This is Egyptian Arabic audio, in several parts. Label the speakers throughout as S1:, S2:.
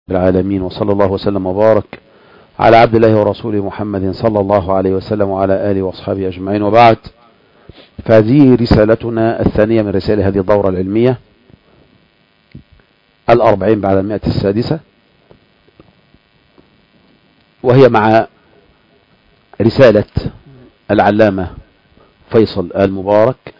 S1: العالمين وصلى الله وسلم وبارك على عبد الله ورسوله محمد صلى الله عليه وسلم وعلى آله وأصحابه أجمعين وبعد فهذه رسالتنا الثانية من رسائل هذه الدورة العلمية الأربعين بعد المئة السادسة وهي مع رسالة العلامة فيصل المبارك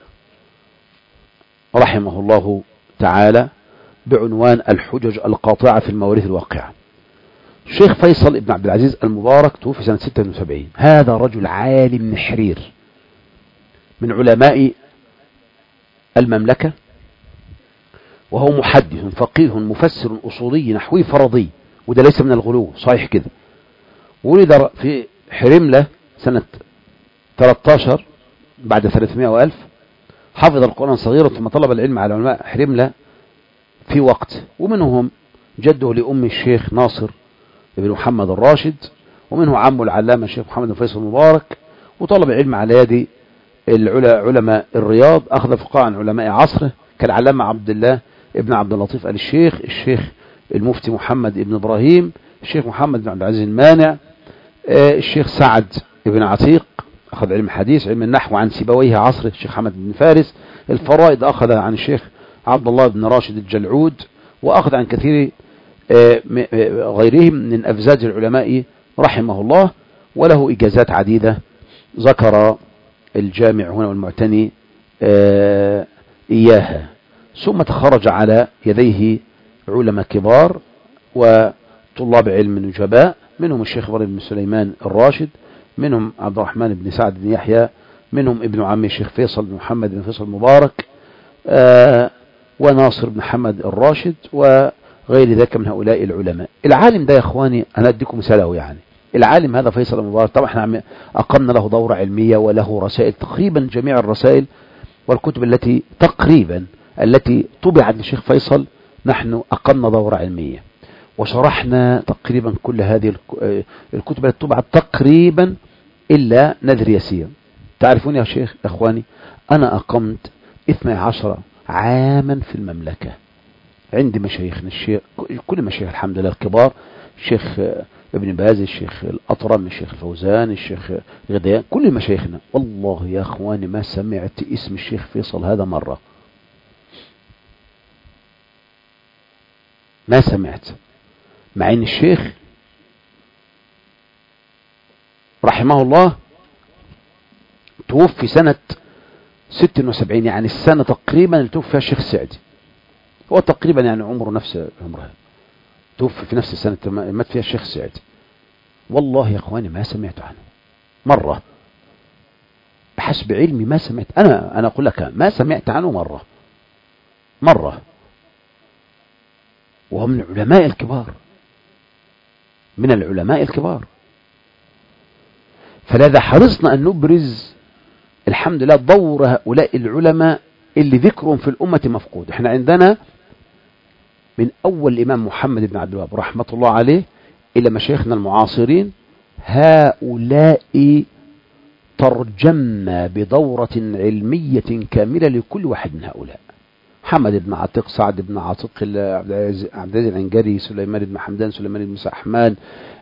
S1: رحمه الله تعالى بعنوان الحجج القاطعة في المواريث الواقعة الشيخ فيصل ابن عبد العزيز المبارك توفي سنة 76 هذا رجل عالم نحرير من علماء المملكة وهو محدث فقيه مفسر أصولي نحوي فرضي وده ليس من الغلو صحيح كده ولد في حرملة سنة 13 بعد 300 وألف حفظ القرآن صغيرا ثم طلب العلم على علماء حرملة في وقت ومنهم جده لأم الشيخ ناصر بن محمد الراشد ومنه عمه العلامة الشيخ محمد فيصل المبارك وطلب العلم على يد علماء الرياض أخذ فقاعا عن علماء عصره كالعلامة عبد الله ابن عبد اللطيف آل الشيخ الشيخ المفتي محمد ابن إبراهيم الشيخ محمد بن عبد العزيز المانع الشيخ سعد بن عتيق أخذ علم الحديث علم النحو عن سيبويه عصره الشيخ حمد بن فارس الفرائض أخذ عن الشيخ عبد الله بن راشد الجلعود وأخذ عن كثير غيرهم من أفزاج العلماء رحمه الله وله إجازات عديدة ذكر الجامع هنا والمعتني إياها ثم تخرج على يديه علماء كبار وطلاب علم نجباء منهم الشيخ إبراهيم بن سليمان الراشد منهم عبد الرحمن بن سعد بن يحيى منهم ابن عمي الشيخ فيصل بن محمد بن فيصل المبارك وناصر بن محمد الراشد وغير ذلك من هؤلاء العلماء العالم ده يا اخواني انا اديكم مثاله يعني العالم هذا فيصل المبارك طبعا احنا اقمنا له دورة علمية وله رسائل تقريبا جميع الرسائل والكتب التي تقريبا التي طبعت للشيخ فيصل نحن اقمنا دورة علمية وشرحنا تقريبا كل هذه الكتب التي طبعت تقريبا الا نذر يسير تعرفون يا شيخ اخواني انا اقمت 12 عاما في المملكة عند مشايخنا الشيخ كل مشايخ الحمد لله الكبار الشيخ ابن باز الشيخ الأطرم الشيخ الفوزان الشيخ غديان كل مشايخنا والله يا أخواني ما سمعت اسم الشيخ فيصل هذا مرة ما سمعت مع ان الشيخ رحمه الله توفي سنة 76 يعني السنة تقريبا اللي توفي فيها الشيخ السعدي هو تقريبا يعني عمره نفس عمره توفي في نفس السنة مات فيها الشيخ السعدي والله يا اخواني ما سمعت عنه مرة بحسب علمي ما سمعت انا انا اقول لك ما سمعت عنه مرة مرة وهو من العلماء الكبار من العلماء الكبار فلذا حرصنا ان نبرز الحمد لله دور هؤلاء العلماء اللي ذكرهم في الأمة مفقود احنا عندنا من أول الإمام محمد بن عبد الوهاب رحمة الله عليه إلى مشايخنا المعاصرين هؤلاء ترجمنا بدورة علمية كاملة لكل واحد من هؤلاء محمد بن عتيق سعد بن عتيق عبد العزيز العنجري سليمان بن حمدان سليمان بن سحمان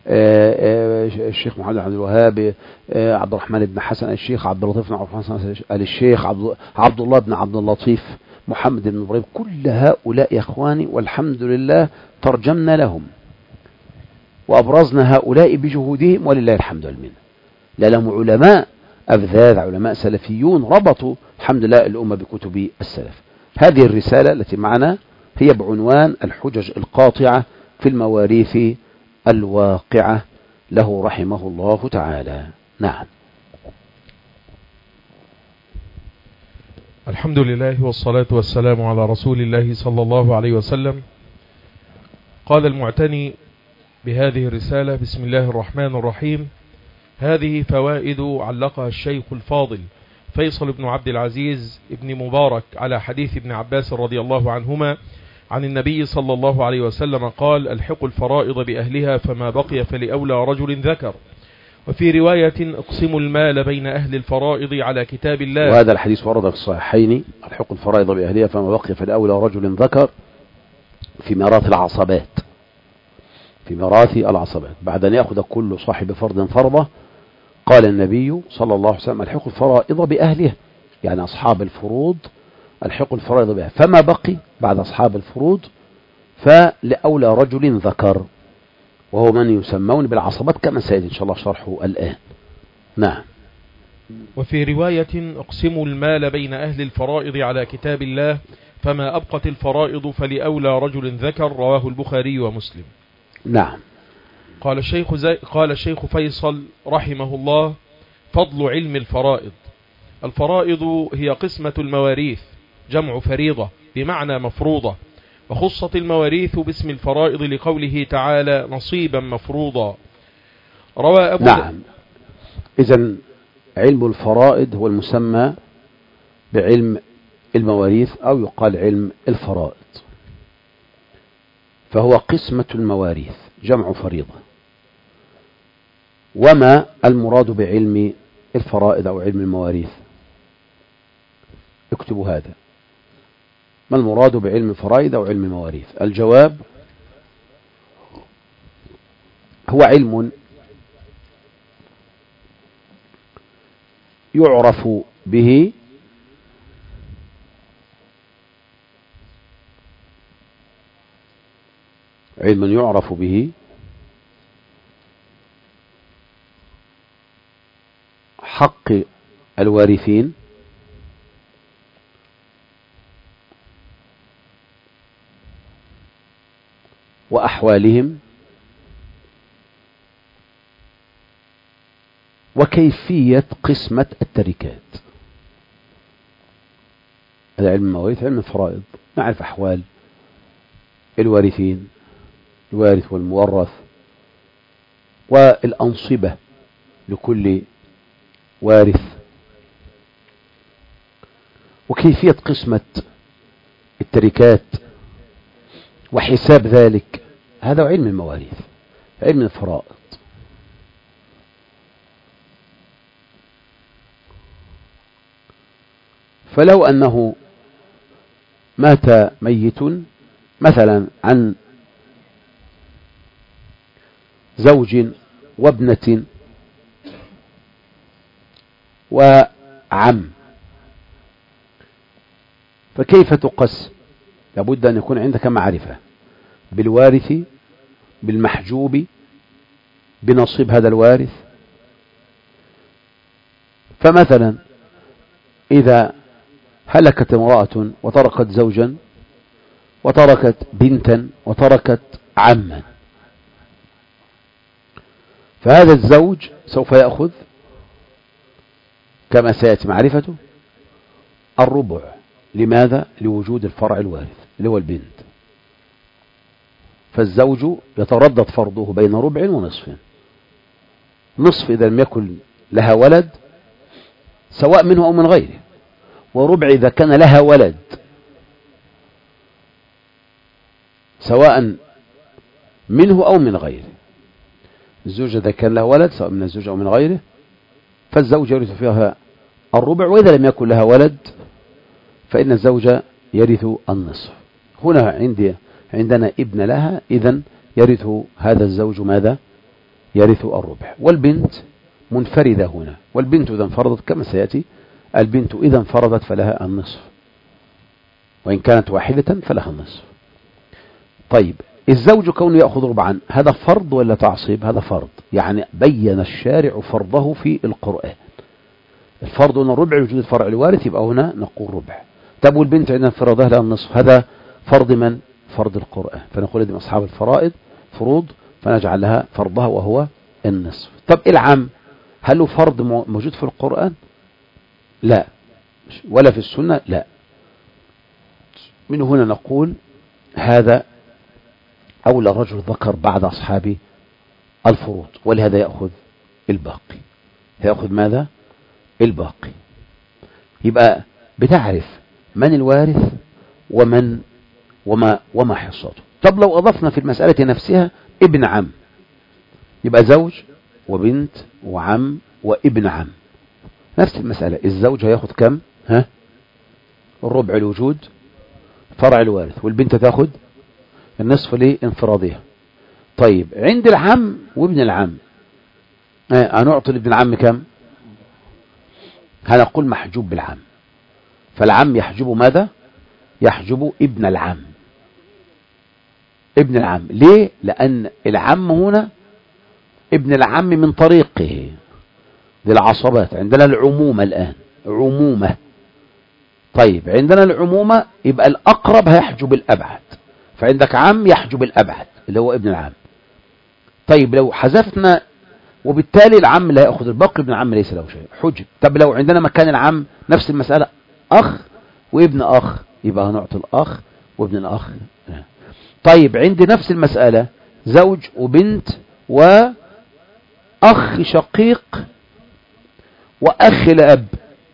S1: الشيخ محمد عبد الوهاب عبد الرحمن بن حسن الشيخ عبد اللطيف بن عبد الحسن الشيخ عبد الله بن عبد اللطيف محمد بن ابراهيم كل هؤلاء يا اخواني والحمد لله ترجمنا لهم وابرزنا هؤلاء بجهودهم ولله الحمد والمنه لا لهم علماء افذاذ علماء سلفيون ربطوا الحمد لله الامه بكتب السلف هذه الرساله التي معنا هي بعنوان الحجج القاطعه في المواريث الواقعة له رحمه الله تعالى نعم
S2: الحمد لله والصلاة والسلام على رسول الله صلى الله عليه وسلم قال المعتني بهذه الرسالة بسم الله الرحمن الرحيم هذه فوائد علقها الشيخ الفاضل فيصل بن عبد العزيز ابن مبارك على حديث ابن عباس رضي الله عنهما عن النبي صلى الله عليه وسلم قال الحقوا الفرائض بأهلها فما بقي فلأولى رجل ذكر وفي رواية اقسموا المال بين أهل الفرائض على كتاب الله
S1: وهذا الحديث ورد في الصحيحين الحقوا الفرائض بأهلها فما بقي فلأولى رجل ذكر في ميراث العصبات في ميراث العصبات بعد أن يأخذ كل صاحب فرض فرضه قال النبي صلى الله عليه وسلم الحق الفرائض بأهلها يعني أصحاب الفروض الحق الفرائض بها فما بقي بعد أصحاب الفروض فلأولى رجل ذكر وهو من يسمون بالعصبات كما سيد إن شاء الله شرحه الآن نعم
S2: وفي رواية اقسموا المال بين أهل الفرائض على كتاب الله فما أبقت الفرائض فلأولى رجل ذكر رواه البخاري ومسلم
S1: نعم
S2: قال الشيخ, زي قال الشيخ فيصل رحمه الله فضل علم الفرائض الفرائض هي قسمة المواريث جمع فريضة بمعنى مفروضة وخصت المواريث باسم الفرائض لقوله تعالى نصيبا مفروضا روى أبو
S1: نعم إذا علم الفرائض هو المسمى بعلم المواريث أو يقال علم الفرائض فهو قسمة المواريث جمع فريضة وما المراد بعلم الفرائض أو علم المواريث اكتبوا هذا ما المراد بعلم الفرائض أو علم المواريث الجواب هو علم يعرف به علم يعرف به حق الوارثين وأحوالهم وكيفية قسمة التركات هذا علم المواريث علم الفرائض نعرف أحوال الوارثين الوارث والمورث والأنصبة لكل وارث وكيفية قسمة التركات وحساب ذلك هذا علم المواريث علم الفرائض فلو أنه مات ميت مثلا عن زوج وابنة وعم فكيف تقسم لابد أن يكون عندك معرفة بالوارث بالمحجوب بنصيب هذا الوارث فمثلا إذا هلكت امرأة وتركت زوجا وتركت بنتا وتركت عما فهذا الزوج سوف يأخذ كما سيأتي معرفته الربع لماذا؟ لوجود الفرع الوارث اللي هو البنت فالزوج يتردد فرضه بين ربع ونصف نصف إذا لم يكن لها ولد سواء منه أو من غيره وربع إذا كان لها ولد سواء منه أو من غيره الزوجة إذا كان لها ولد سواء من الزوج أو من غيره فالزوج يرث فيها الربع وإذا لم يكن لها ولد فإن الزوج يرث النصف هنا عندي عندنا ابن لها إذا يرث هذا الزوج ماذا يرث الربع والبنت منفردة هنا والبنت إذا انفرضت كما سيأتي البنت إذا انفرضت فلها النصف وإن كانت واحدة فلها النصف طيب الزوج كونه يأخذ ربعا هذا فرض ولا تعصيب هذا فرض يعني بين الشارع فرضه في القرآن الفرض أن الربع وجود الفرع الوارث يبقى هنا نقول ربع طب والبنت عندنا انفرادها لها النصف هذا فرض من فرض القرآن فنقول لديهم أصحاب الفرائض فروض فنجعل لها فرضها وهو النصف طب العام هل له فرض موجود في القرآن لا ولا في السنة لا من هنا نقول هذا أولى رجل ذكر بعد أصحاب الفروض ولهذا يأخذ الباقي يأخذ ماذا الباقي يبقى بتعرف من الوارث ومن وما وما حصته طب لو أضفنا في المسألة نفسها ابن عم يبقى زوج وبنت وعم وابن عم نفس المسألة الزوج هياخد كم ها الربع الوجود فرع الوارث والبنت تاخد النصف لانفرادها طيب عند العم وابن العم آه، هنعطي لابن العم كم هنقول محجوب بالعم فالعم يحجب ماذا يحجب ابن العم ابن العم ليه لأن العم هنا ابن العم من طريقه للعصبات عندنا العمومة الآن عمومة طيب عندنا العمومة يبقى الأقرب هيحجب الأبعد فعندك عم يحجب الأبعد اللي هو ابن العم طيب لو حذفنا وبالتالي العم لا يأخذ الباقي ابن العم ليس له شيء حجب طب لو عندنا مكان العم نفس المسألة أخ وابن أخ يبقى هنعطي الأخ وابن الأخ طيب عندي نفس المسألة زوج وبنت وأخ شقيق وأخ لأب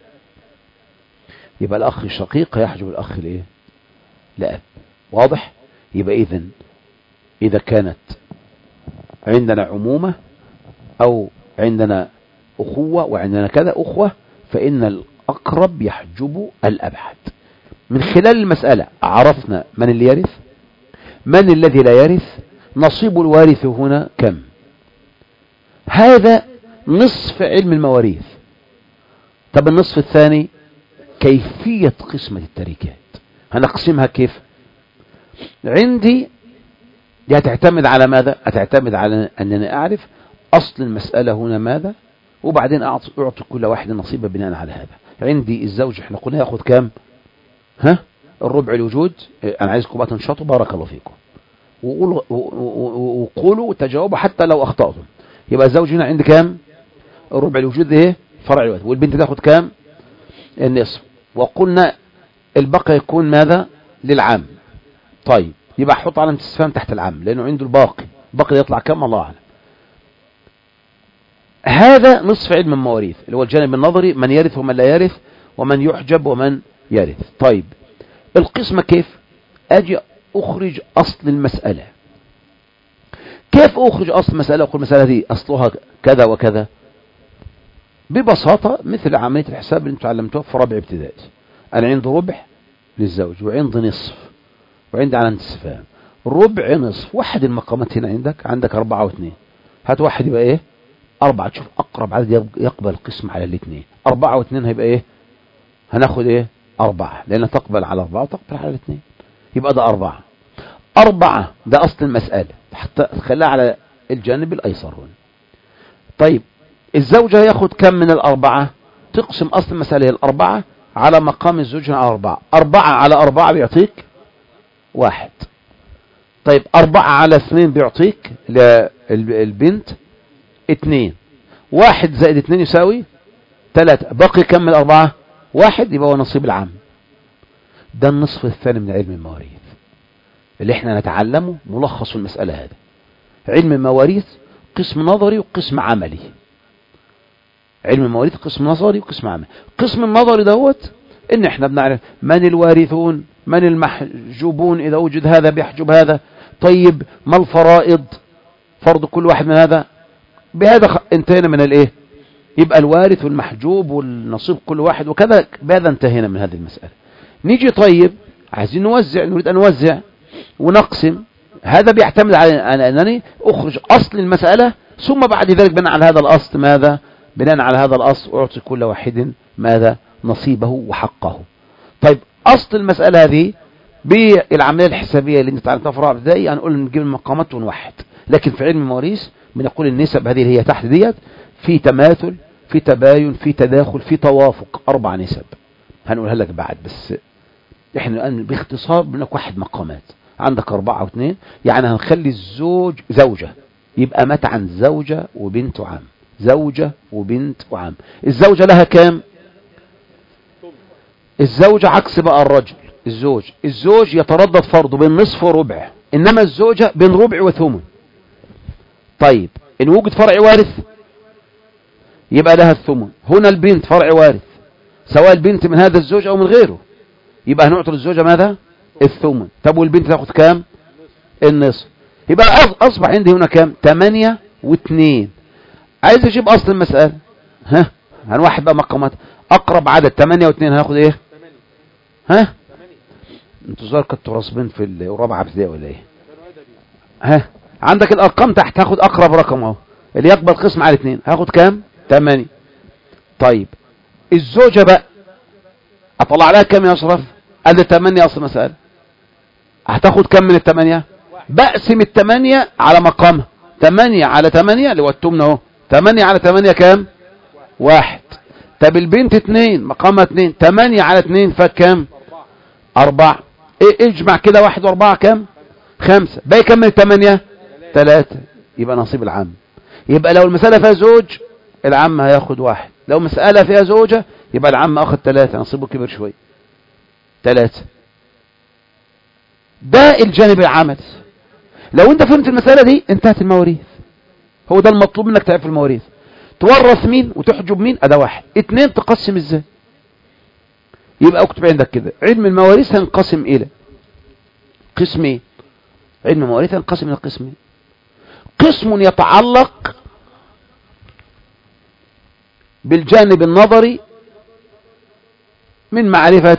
S1: يبقى الأخ الشقيق يحجب الأخ لإيه لأب واضح يبقى إذن إذا كانت عندنا عمومة أو عندنا أخوة وعندنا كذا أخوة فإن الأقرب يحجب الأبعد من خلال المسألة عرفنا من اللي يرث من الذي لا يرث نصيب الوارث هنا كم هذا نصف علم المواريث طب النصف الثاني كيفية قسمة التركات هنقسمها كيف عندي دي هتعتمد على ماذا هتعتمد على أنني أعرف أصل المسألة هنا ماذا وبعدين أعطي, أعطي كل واحد نصيبه بناء على هذا عندي الزوج احنا قلنا ياخد كام ها الربع الوجود انا عايزكم بقى تنشطوا بارك الله فيكم وقولوا وقولوا وتجاوبوا حتى لو اخطأتم يبقى الزوج هنا عندي كام الربع الوجود ايه فرع الواد والبنت تاخد كام النصف وقلنا البقى يكون ماذا للعام طيب يبقى احط علامه استفهام تحت العام لانه عنده الباقي الباقي يطلع كام الله اعلم هذا نصف علم المواريث اللي هو الجانب النظري من يرث ومن لا يرث ومن يحجب ومن يرث طيب القسمة كيف اجي اخرج اصل المسألة كيف اخرج اصل المسألة اقول المسألة دي اصلها كذا وكذا ببساطة مثل عملية الحساب اللي انتم علمتوها في رابع ابتدائي انا عندي ربع للزوج وعندي نصف وعندي علامة استفهام ربع نصف واحد المقامات هنا عندك عندك أربعة واثنين هات واحد يبقى ايه أربعة تشوف أقرب عدد يقبل القسم على الاثنين أربعة واثنين هيبقى ايه هناخد ايه أربعة لأنها تقبل على أربعة وتقبل على الاثنين يبقى ده أربعة أربعة ده أصل المسألة حتى تخليها على الجانب الأيسر هنا طيب الزوجة ياخد كم من الأربعة تقسم أصل المسألة الأربعة على مقام الزوج على أربعة أربعة على أربعة بيعطيك واحد طيب أربعة على اثنين بيعطيك للبنت اثنين واحد زائد اثنين يساوي ثلاثة بقي كم من الأربعة واحد يبقى هو نصيب العام ده النصف الثاني من علم المواريث اللي احنا نتعلمه ملخص المسألة هذا علم المواريث قسم نظري وقسم عملي علم المواريث قسم نظري وقسم عملي قسم النظري دوت ان احنا بنعرف من الوارثون من المحجوبون اذا وجد هذا بيحجب هذا طيب ما الفرائض فرض كل واحد من هذا بهذا انتهينا من الايه يبقى الوارث والمحجوب والنصيب كل واحد وكذا بهذا انتهينا من هذه المسألة نيجي طيب عايزين نوزع نريد ان نوزع ونقسم هذا بيعتمد على انني اخرج اصل المسألة ثم بعد ذلك بناء على هذا الاصل ماذا بناء على هذا الاصل اعطي كل واحد ماذا نصيبه وحقه طيب اصل المسألة هذه بالعملية الحسابية اللي انت تعلمتها في رابع ابتدائي هنقول نجيب المقامات ونوحد لكن في علم المواريث بنقول النسب هذه اللي هي تحت ديت في تماثل في تباين في تداخل في توافق اربع نسب هنقولها لك بعد بس احنا الان باختصار بنقول واحد مقامات عندك اربعة واثنين يعني هنخلي الزوج زوجة يبقى مات عن زوجة وبنت وعم زوجة وبنت وعم الزوجة لها كام الزوجة عكس بقى الرجل الزوج الزوج يتردد فرضه بين نصف وربع انما الزوجة بين ربع وثمن طيب ان وجد فرع وارث يبقى لها الثمن هنا البنت فرع وارث سواء البنت من هذا الزوج او من غيره يبقى هنعطي الزوجة ماذا الثمن طب والبنت تاخد كام النصف يبقى اصبح عندي هنا كام 8 و2 عايز اجيب اصل المسألة ها هنوحد بقى مقامات اقرب عدد 8 و2 هناخد ايه ها انتوا زار كنتوا راصبين في الرابعه ابتدائي ولا ايه ها عندك الارقام تحت هاخد اقرب رقم اهو اللي يقبل قسم على اثنين هاخد كام 8 طيب الزوجة بقى اطلع لها كام يا اشرف قال لي 8 اصل مسألة هتاخد كام من الثمانية بقسم الثمانية على مقامها 8 على 8 اللي هو التمن اهو 8 على 8 كام واحد طب البنت 2 مقامها 2 8 على 2 فكام أربعة إيه اجمع كده واحد وأربعة كام خمسة باقي كام من الثمانية ثلاثة يبقى نصيب العم يبقى لو المسألة فيها زوج العم هياخد واحد لو مسألة فيها زوجة يبقى العم أخذ ثلاثة نصيبه كبر شوية ثلاثة ده الجانب العملي لو انت فهمت المسألة دي انتهت المواريث هو ده المطلوب منك تعرف المواريث تورث مين وتحجب مين اداه واحد اتنين تقسم ازاي يبقى اكتب عندك كده علم المواريث هينقسم الى قسمين علم المواريث هينقسم الى قسمين قسم يتعلق بالجانب النظري من معرفة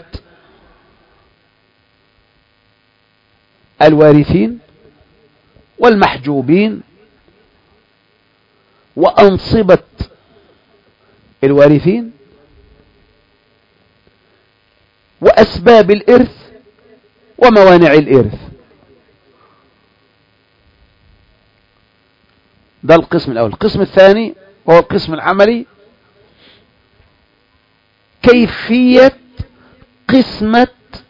S1: الوارثين والمحجوبين وأنصبة الوارثين وأسباب الإرث وموانع الإرث ده القسم الأول القسم الثاني هو القسم العملي كيفية قسمة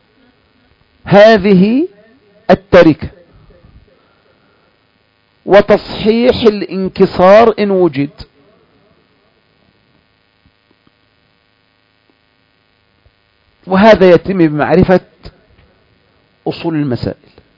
S1: هذه التركة وتصحيح الانكسار إن وجد وهذا يتم بمعرفة أصول المسائل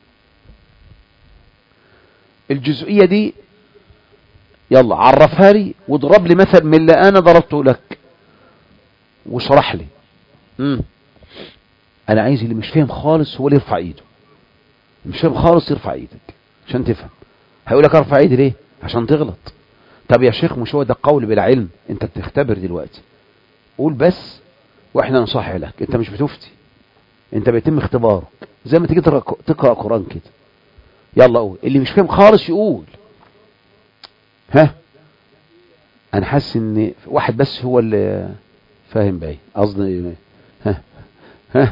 S1: الجزئية دي يلا عرفها لي واضرب لي مثل من اللي أنا ضربته لك وشرح لي مم. أنا عايز اللي مش فاهم خالص هو اللي يرفع إيده مش فاهم خالص يرفع إيدك عشان تفهم هيقول لك ارفع ايدي ليه عشان تغلط طب يا شيخ مش هو ده قول بلا علم انت بتختبر دلوقتي قول بس واحنا نصحح لك انت مش بتفتي انت بيتم اختبارك زي ما تيجي تقرا تقرا قران كده يلا قول اللي مش فاهم خالص يقول ها انا حاسس ان واحد بس هو اللي فاهم باين قصدي ها ها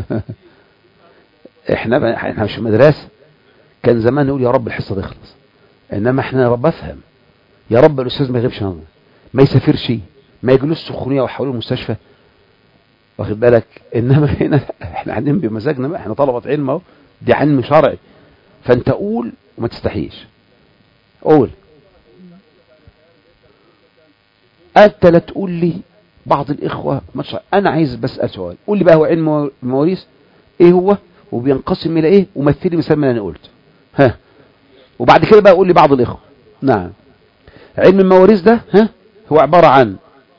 S1: احنا احنا مش في مدرسه كان زمان نقول يا رب الحصه تخلص انما احنا يا رب افهم يا رب الاستاذ ما يغيبش عننا ما يسافرش ما يجلوش سخونيه ويحولوا المستشفى واخد بالك انما هنا احنا قاعدين بمزاجنا بقى احنا طلبه علم اهو دي علم شرعي فانت قول وما تستحيش قول انت لا تقول لي بعض الاخوه ما شاء انا عايز بسال سؤال قول لي بقى هو علم المواريث ايه هو وبينقسم الى ايه ومثل لي مثال من اللي انا قلت ها وبعد كده بقى قول لي بعض الاخوه نعم علم المواريث ده ها هو عباره عن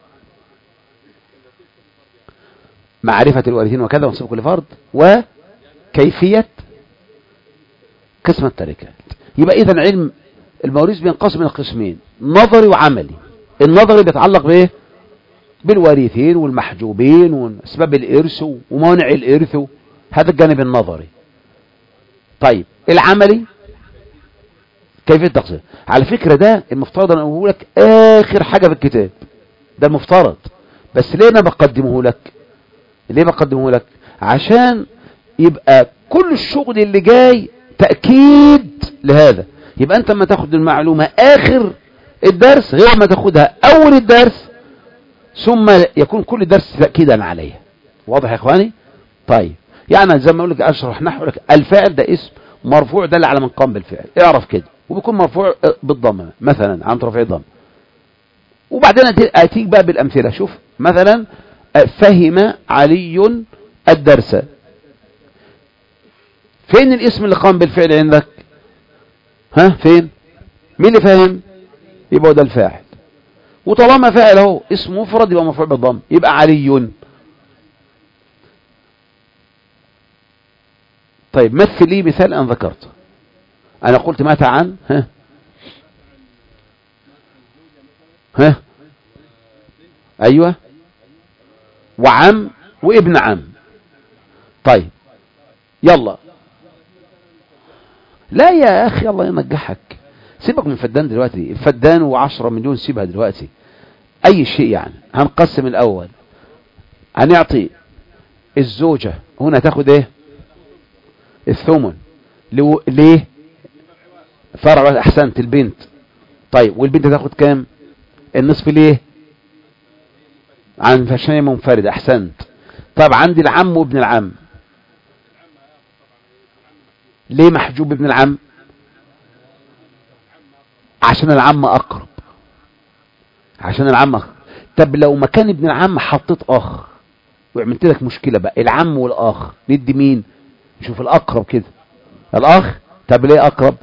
S1: معرفة الوارثين وكذا ونصيب كل فرد وكيفية قسم التركات يبقى إذا علم المواريث بينقسم إلى قسمين نظري وعملي النظري بيتعلق بإيه بالوارثين والمحجوبين واسباب الإرث وموانع الإرث هذا الجانب النظري طيب العملي كيفية التقسيم على فكرة ده المفترض أن أقول لك آخر حاجة في الكتاب ده المفترض بس ليه أنا بقدمه لك ليه بقدمه لك عشان يبقى كل الشغل اللي جاي تأكيد لهذا يبقى أنت لما تاخد المعلومة آخر الدرس غير ما تاخدها أول الدرس ثم يكون كل درس تأكيدا عليها واضح يا إخواني طيب يعني زي ما أقول لك أشرح نحو لك الفعل ده اسم مرفوع دل على من قام بالفعل اعرف كده وبيكون مرفوع بالضمه مثلا عن رفع ضم وبعدين اتيك بقى بالامثله شوف مثلا فهم علي الدرس فين الاسم اللي قام بالفعل عندك ها فين مين اللي فاهم يبقى ده الفاعل وطالما فاعل اهو اسم مفرد يبقى مرفوع بالضم يبقى علي طيب مثل لي مثال أن ذكرته أنا قلت مات عن ها ها أيوة وعم وابن عم طيب يلا لا يا اخي الله ينجحك سيبك من فدان دلوقتي فدان وعشرة مليون سيبها دلوقتي اي شيء يعني هنقسم الاول هنعطي الزوجة هنا تاخد ايه الثمن لو... ليه فرع احسنت البنت طيب والبنت تاخد كام النصف ليه عن فشاية منفردة احسنت طب عندي العم وابن العم ليه محجوب ابن العم عشان العم اقرب عشان العم اقرب طب لو مكان ابن العم حطيت اخ وعملت لك مشكلة بقى العم والاخ ندي مين نشوف الاقرب كده الاخ طب ليه اقرب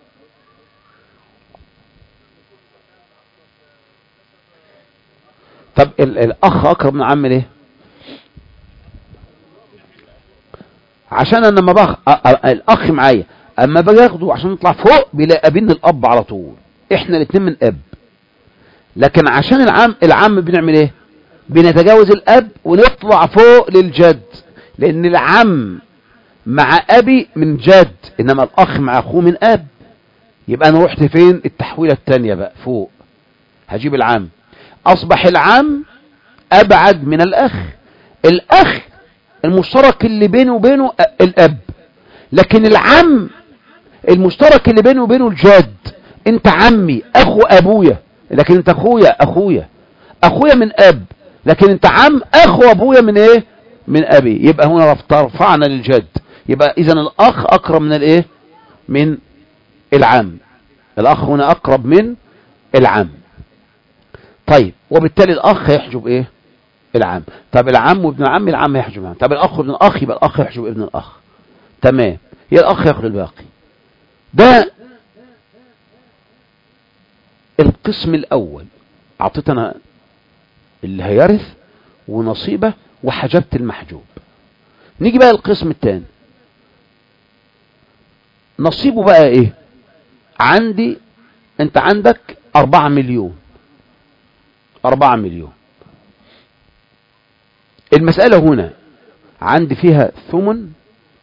S1: طب ال الاخ اقرب من العم ليه عشان انا لما بخ... الاخ معايا اما باجي اخده عشان نطلع فوق بيلاقي بين الاب على طول احنا الاثنين من اب لكن عشان العم العم بنعمل ايه بنتجاوز الاب ونطلع فوق للجد لان العم مع ابي من جد انما الاخ مع اخوه من اب يبقى انا رحت فين التحويله الثانيه بقى فوق هجيب العم اصبح العم ابعد من الاخ الاخ المشترك اللي بينه وبينه الاب لكن العم المشترك اللي بينه وبينه الجد انت عمي اخو ابويا لكن انت اخويا اخويا اخويا من اب لكن انت عم اخو ابويا من ايه من ابي يبقى هنا رفعنا للجد يبقى اذا الاخ اقرب من الايه من العم الاخ هنا اقرب من العم طيب وبالتالي الاخ يحجب ايه العم طب العم وابن العم العم يحجب العم طب الاخ وابن الاخ يبقى الاخ يحجب ابن الاخ تمام يا الاخ ياخد الباقي ده القسم الاول اعطيت انا اللي هيرث ونصيبه وحجبت المحجوب نيجي بقى القسم الثاني نصيبه بقى ايه عندي انت عندك اربعة مليون اربعة مليون المسألة هنا عندي فيها ثمن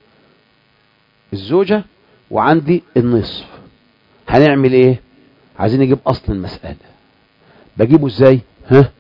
S1: الزوجة وعندي النصف هنعمل ايه عايزين نجيب اصل المسألة بجيبه ازاي ها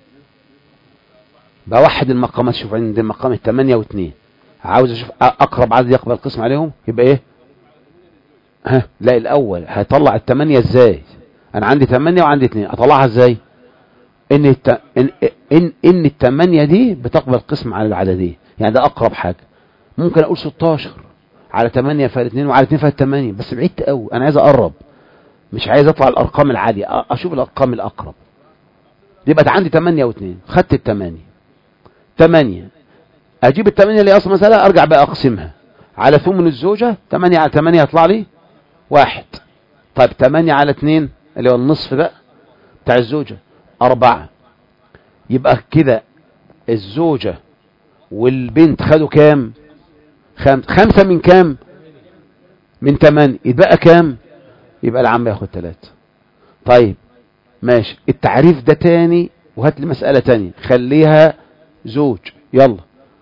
S1: بوحد المقامات شوف عند المقام الثمانية واثنين عاوز اشوف اقرب عدد يقبل القسم عليهم يبقى ايه ها لا الاول هيطلع الثمانية ازاي انا عندي ثمانية وعندي اثنين اطلعها ازاي ان الت... ان ان, إن الثمانية دي بتقبل القسم على العددين يعني ده اقرب حاجة ممكن اقول 16 على 8 فال 2 وعلى 2 فال 8 بس بعيدت قوي انا عايز اقرب مش عايز اطلع الارقام العالية اشوف الارقام الاقرب يبقى عندي 8 و2 خدت ال 8 8 اجيب ال 8 اللي اصلا مسألة ارجع بقى اقسمها على ثمن الزوجة 8 على 8 يطلع لي واحد طيب 8 على 2 اللي هو النصف بقى بتاع الزوجة أربعة يبقى كده الزوجة والبنت خدوا كام خمس خمسة من كام من تمانية يبقى كام يبقى العم ياخد ثلاثة طيب ماشي التعريف ده تاني وهات لي مسألة تانية خليها زوج يلا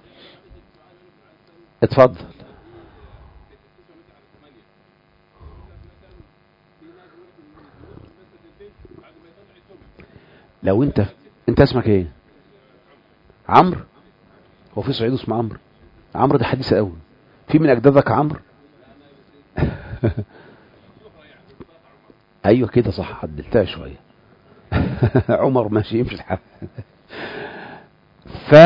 S1: اتفضل لو انت انت اسمك ايه عمرو هو في صعيد اسمه عمرو عمرو ده حديث قوي في من اجدادك عمرو ايوه كده صح عدلتها شويه عمر ماشي يمشي الحال ف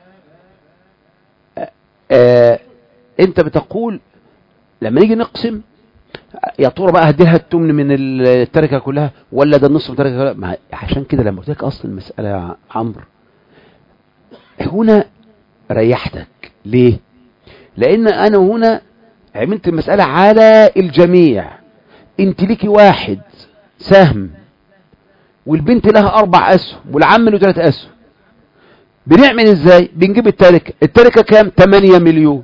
S1: آه انت بتقول لما نيجي نقسم يا ترى بقى هديلها التمن من التركه كلها ولا ده النصف من التركه كلها ما عشان كده لما قلت لك اصل المساله يا عمرو هنا ريحتك ليه لان انا هنا عملت المساله على الجميع انت ليكي واحد سهم والبنت لها اربع اسهم والعم له ثلاث اسهم بنعمل ازاي بنجيب التركه التركه كام 8 مليون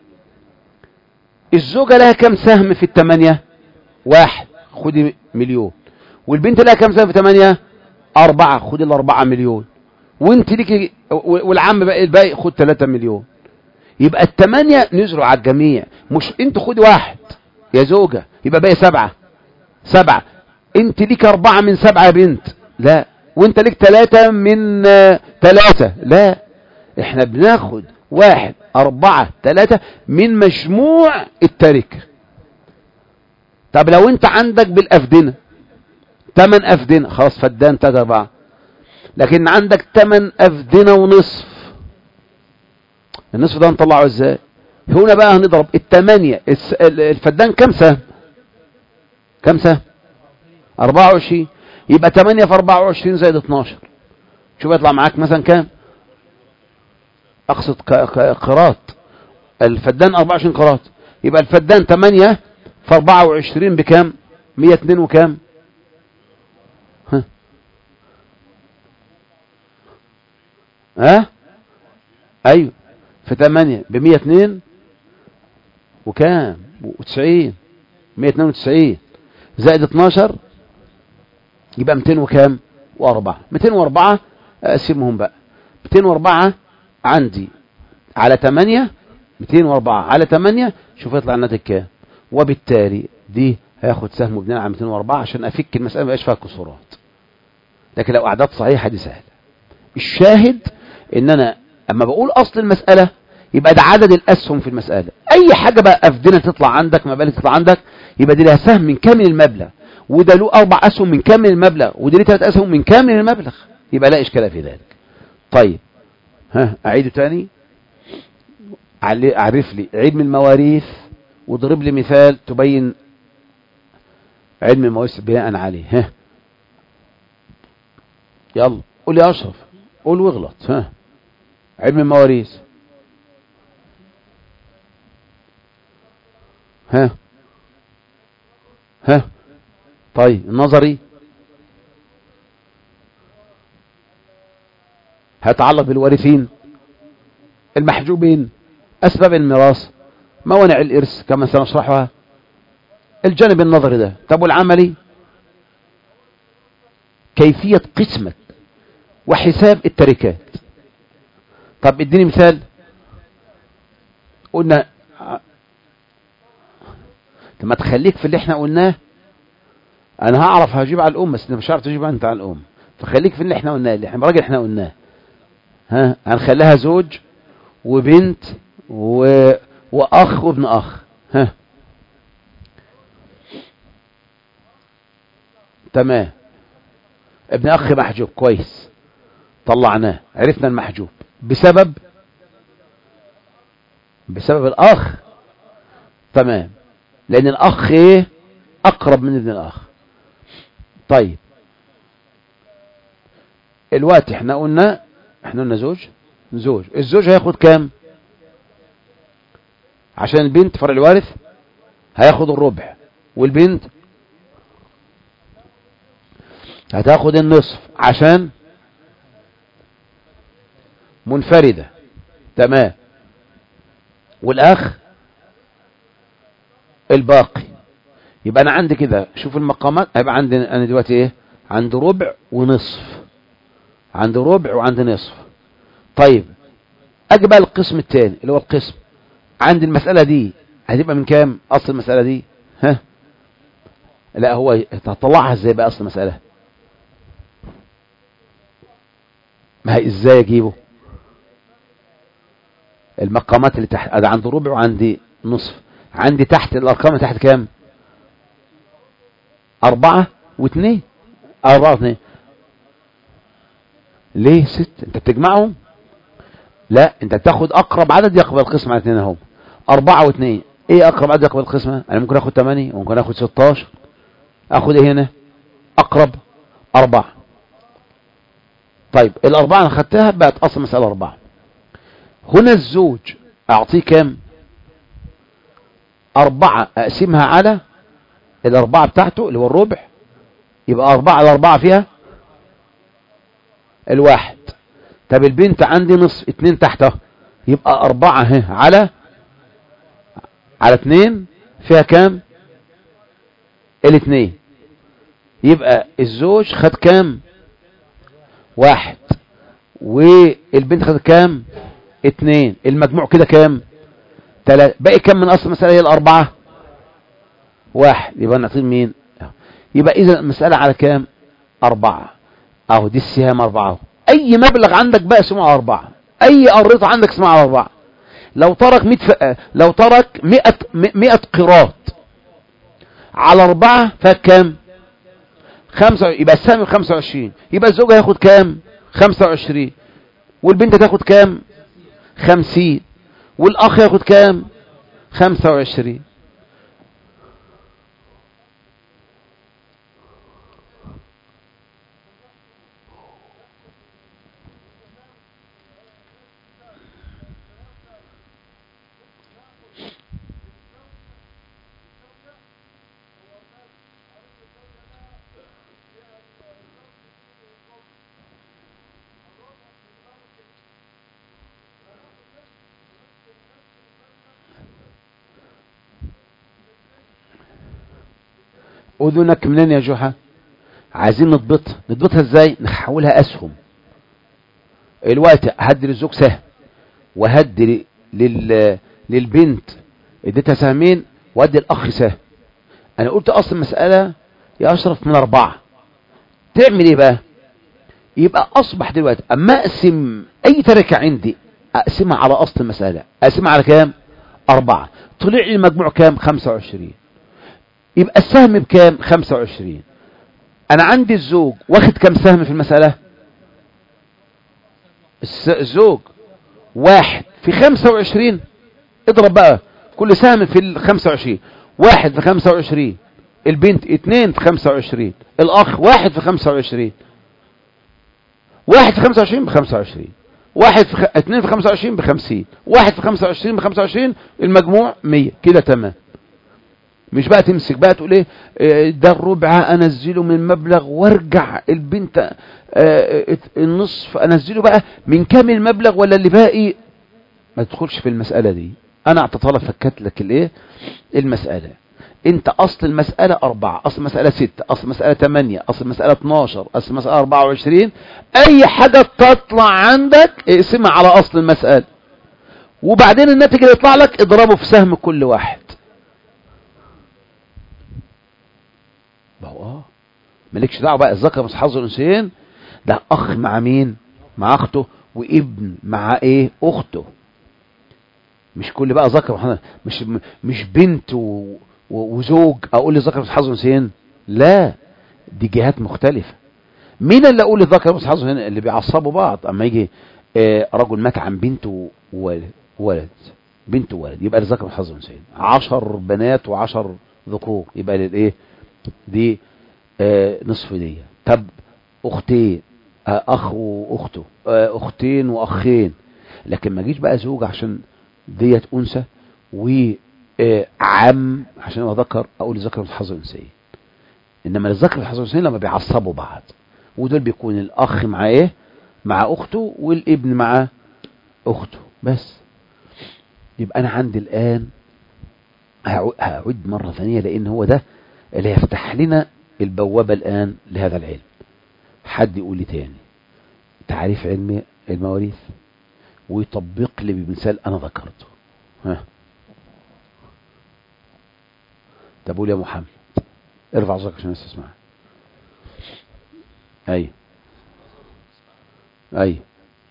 S1: الزوجة لها كم سهم في الثمانية واحد خدي مليون والبنت لها كم سهم في ثمانية أربعة خدي الأربعة مليون وانت ليكي والعم بقى الباقي خد ثلاثة مليون يبقى الثمانية نزلوا على الجميع مش انت خدي واحد يا زوجة يبقى باقي سبعة سبعة انت ليك اربعة من سبعة يا بنت لا وانت ليك ثلاثة من ثلاثة لا احنا بناخد واحد اربعة ثلاثة من مجموع التركة طب لو انت عندك بالافدنة تمن افدنة خلاص فدان تلاتة اربعة لكن عندك تمن افدنة ونصف النصف ده هنطلعه ازاي هنا بقى هنضرب التمانية الفدان كم سهم كم سهم 24 يبقى 8 في 24 زائد 12 شوف يطلع معاك مثلا كام اقصد قراط الفدان 24 قراط يبقى الفدان 8 في 24 بكام 102 وكام ها ها ايوه في 8 ب 102 وكام و90 192 زائد 12 يبقى 200 وكام و4 204 اقسمهم بقى 204 عندي على 8 204 على 8 شوف يطلع الناتج كام وبالتالي دي هياخد سهم بناء على 204 عشان افك المساله ما يبقاش فيها كسورات لكن لو اعداد صحيحه دي سهله الشاهد ان انا اما بقول اصل المساله يبقى ده عدد الاسهم في المساله اي حاجه بقى افدنه تطلع عندك مبالغ تطلع عندك يبقى دي لها سهم من كامل المبلغ وده له اربع اسهم من كامل المبلغ وده له ثلاث اسهم من كامل المبلغ يبقى لا اشكال في ذلك طيب ها اعيده تاني عرف لي علم المواريث واضرب لي مثال تبين علم المواريث بناء عليه ها يلا قول يا اشرف قول واغلط ها علم المواريث ها ها طيب النظري هيتعلق بالوارثين المحجوبين أسباب الميراث موانع الإرث كما سنشرحها الجانب النظري ده طب والعملي كيفية قسمة وحساب التركات طب اديني مثال قلنا لما تخليك في اللي احنا قلناه انا هعرف هجيب على الام بس مش هعرف تجيب انت على الام فخليك في اللي احنا قلناه اللي احنا راجل احنا قلناه ها هنخليها زوج وبنت و... واخ وابن اخ ها تمام ابن اخ محجوب كويس طلعناه عرفنا المحجوب بسبب بسبب الاخ تمام لان الاخ ايه اقرب من ابن الاخ طيب الوقت احنا قلنا احنا قلنا زوج زوج الزوج هياخد كام عشان البنت فرع الوارث هياخد الربع والبنت هتاخد النصف عشان منفردة تمام والاخ الباقي يبقى انا عندي كده شوف المقامات هيبقى عندي انا دلوقتي ايه عندي ربع ونصف عندي ربع وعندي نصف طيب اجي بقى القسم الثاني اللي هو القسم عندي المسألة دي هتبقى من كام اصل المسألة دي ها لا هو هتطلعها ازاي بقى اصل المسألة ما هي ازاي اجيبه المقامات اللي تحت انا عندي ربع وعندي نصف عندي تحت الارقام اللي تحت كام أربعة واثنين أربعة واثنين ليه ست انت بتجمعهم لا انت بتاخد اقرب عدد يقبل القسم على اثنين اهو أربعة واثنين ايه اقرب عدد يقبل القسمة انا ممكن اخد ثمانية وممكن اخد ستاشر اخد ايه هنا اقرب اربعة طيب الاربعة انا خدتها بقت اصل مسألة اربعة هنا الزوج اعطيه كام اربعة اقسمها على الاربعة بتاعته اللي هو الربع يبقى اربعة على اربعة فيها الواحد طب البنت عندي نصف اتنين تحتها يبقى اربعة اهي على على اتنين فيها كام الاتنين يبقى الزوج خد كام واحد والبنت خد كام اتنين المجموع كده كام تلاتة باقي كام من اصل المسألة هي الاربعة واحد يبقى نعطيه مين يبقى اذا المسألة على كام اربعة اهو دي السهام اربعة اي مبلغ عندك بقى اسمه على اربعة اي قريطة عندك اسمها على اربعة لو ترك 100 ف... لو ترك 100 100 قراط على أربعة فكام خمسة يبقى السهم 25 يبقى الزوج هياخد كام 25 والبنت تاخد كام 50 والأخ ياخد كام 25 أذنك منين يا جحا عايزين نضبطها نضبطها ازاي نحولها أسهم الوقت هدي للزوج سهم وهدي لل... للبنت اديتها سهمين وادي الأخ سهم أنا قلت أصل المسألة يا أشرف من أربعة تعمل إيه بقى يبقى أصبح دلوقتي أما أقسم أي تركة عندي أقسمها على أصل المسألة أقسمها على كام أربعة طلع لي المجموع كام 25 يبقى السهم بكام 25 انا عندي الزوج واخد كام سهم في المسألة الزوج واحد في 25 اضرب بقى كل سهم في ال 25 واحد في 25 البنت اتنين في 25 الاخ واحد في 25 واحد في 25 ب 25 واحد في خ... اتنين في 25 ب 50 واحد في 25 ب 25 المجموع 100 كده تمام مش بقى تمسك بقى تقول ايه ده الربع انزله من مبلغ وارجع البنت النصف انزله بقى من كام المبلغ ولا اللي باقي ما تدخلش في المسألة دي انا اعتطالة فكت لك الايه المسألة انت اصل المسألة اربعة اصل المسألة ستة اصل المسألة تمانية اصل المسألة اتناشر اصل المسألة اربعة وعشرين اي حاجة تطلع عندك اقسمها على اصل المسألة وبعدين الناتج اللي يطلع لك اضربه في سهم كل واحد ما هو اه مالكش دعوه بقى الذكر مش حظ الانثيين ده اخ مع مين مع اخته وابن مع ايه اخته مش كل بقى ذكر مش مش بنت و... وزوج اقول لي ذكر مش حظ الانثيين لا دي جهات مختلفه مين اللي اقول للذكر مش حظ هنا اللي بيعصبوا بعض اما يجي آه رجل مات عن بنت وولد ولد بنت وولد يبقى للذكر مش حظ الانثيين 10 بنات و10 ذكور يبقى للايه دي آه نصف دي طب اختين آه اخ واخته آه اختين واخين لكن ما جيش بقى زوج عشان ديت انثى وعم عشان هو ذكر اقول ذكر في الحظ الانثيين انما الذكر في الحظ الانثيين لما بيعصبوا بعض ودول بيكون الاخ مع ايه مع اخته والابن مع اخته بس يبقى انا عندي الان هعود مرة ثانية لان هو ده اللي يفتح لنا البوابة الآن لهذا العلم حد يقول لي تاني تعريف علم المواريث ويطبق لي بمثال أنا ذكرته ها طب قول يا محمد ارفع صوتك عشان الناس تسمع ايوه ايوه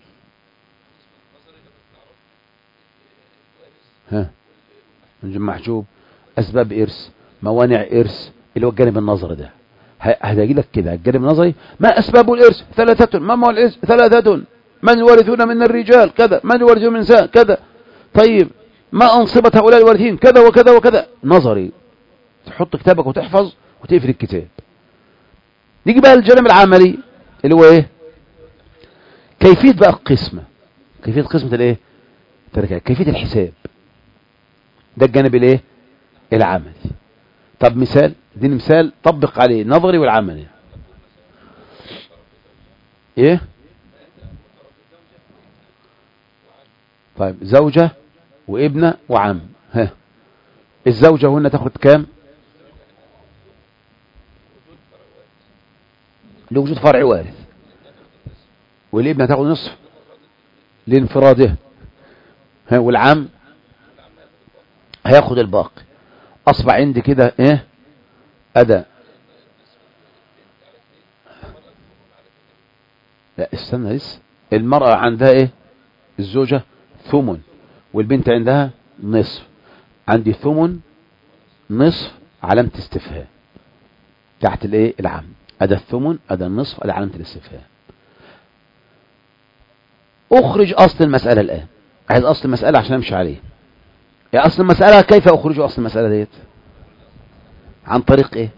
S1: ها محجوب اسباب ارث موانع ارث اللي هو الجانب النظري ده هتجي لك كده الجانب النظري ما اسباب الارث ثلاثه ما هو الارث ثلاثه من يورثون من الرجال كذا من يورثون من النساء كذا طيب ما انصبه هؤلاء الوارثين كذا وكذا وكذا نظري تحط كتابك وتحفظ وتقفل الكتاب نيجي بقى للجانب العملي اللي هو ايه كيفيه بقى القسمه كيفيه قسمه الايه كيفيه الحساب ده الجانب الايه العملي طب مثال اديني مثال طبق عليه نظري والعملي ايه طيب زوجة وابنة وعم ها الزوجة هنا تاخد كام لوجود فرع وارث والابنة تاخد نصف لانفراده ها والعم هياخد الباقي اصبح عندي كده ايه أدا لا استنى لسه المرأة عندها ايه الزوجة ثمن والبنت عندها نصف عندي ثمن نصف علامة استفهام تحت الايه العم أدا الثمن أدا النصف أدا علامة الاستفهام أخرج أصل المسألة الآن عايز أصل المسألة عشان أمشي عليه يا أصل المسألة كيف أخرج أصل المسألة ديت عن طريق إيه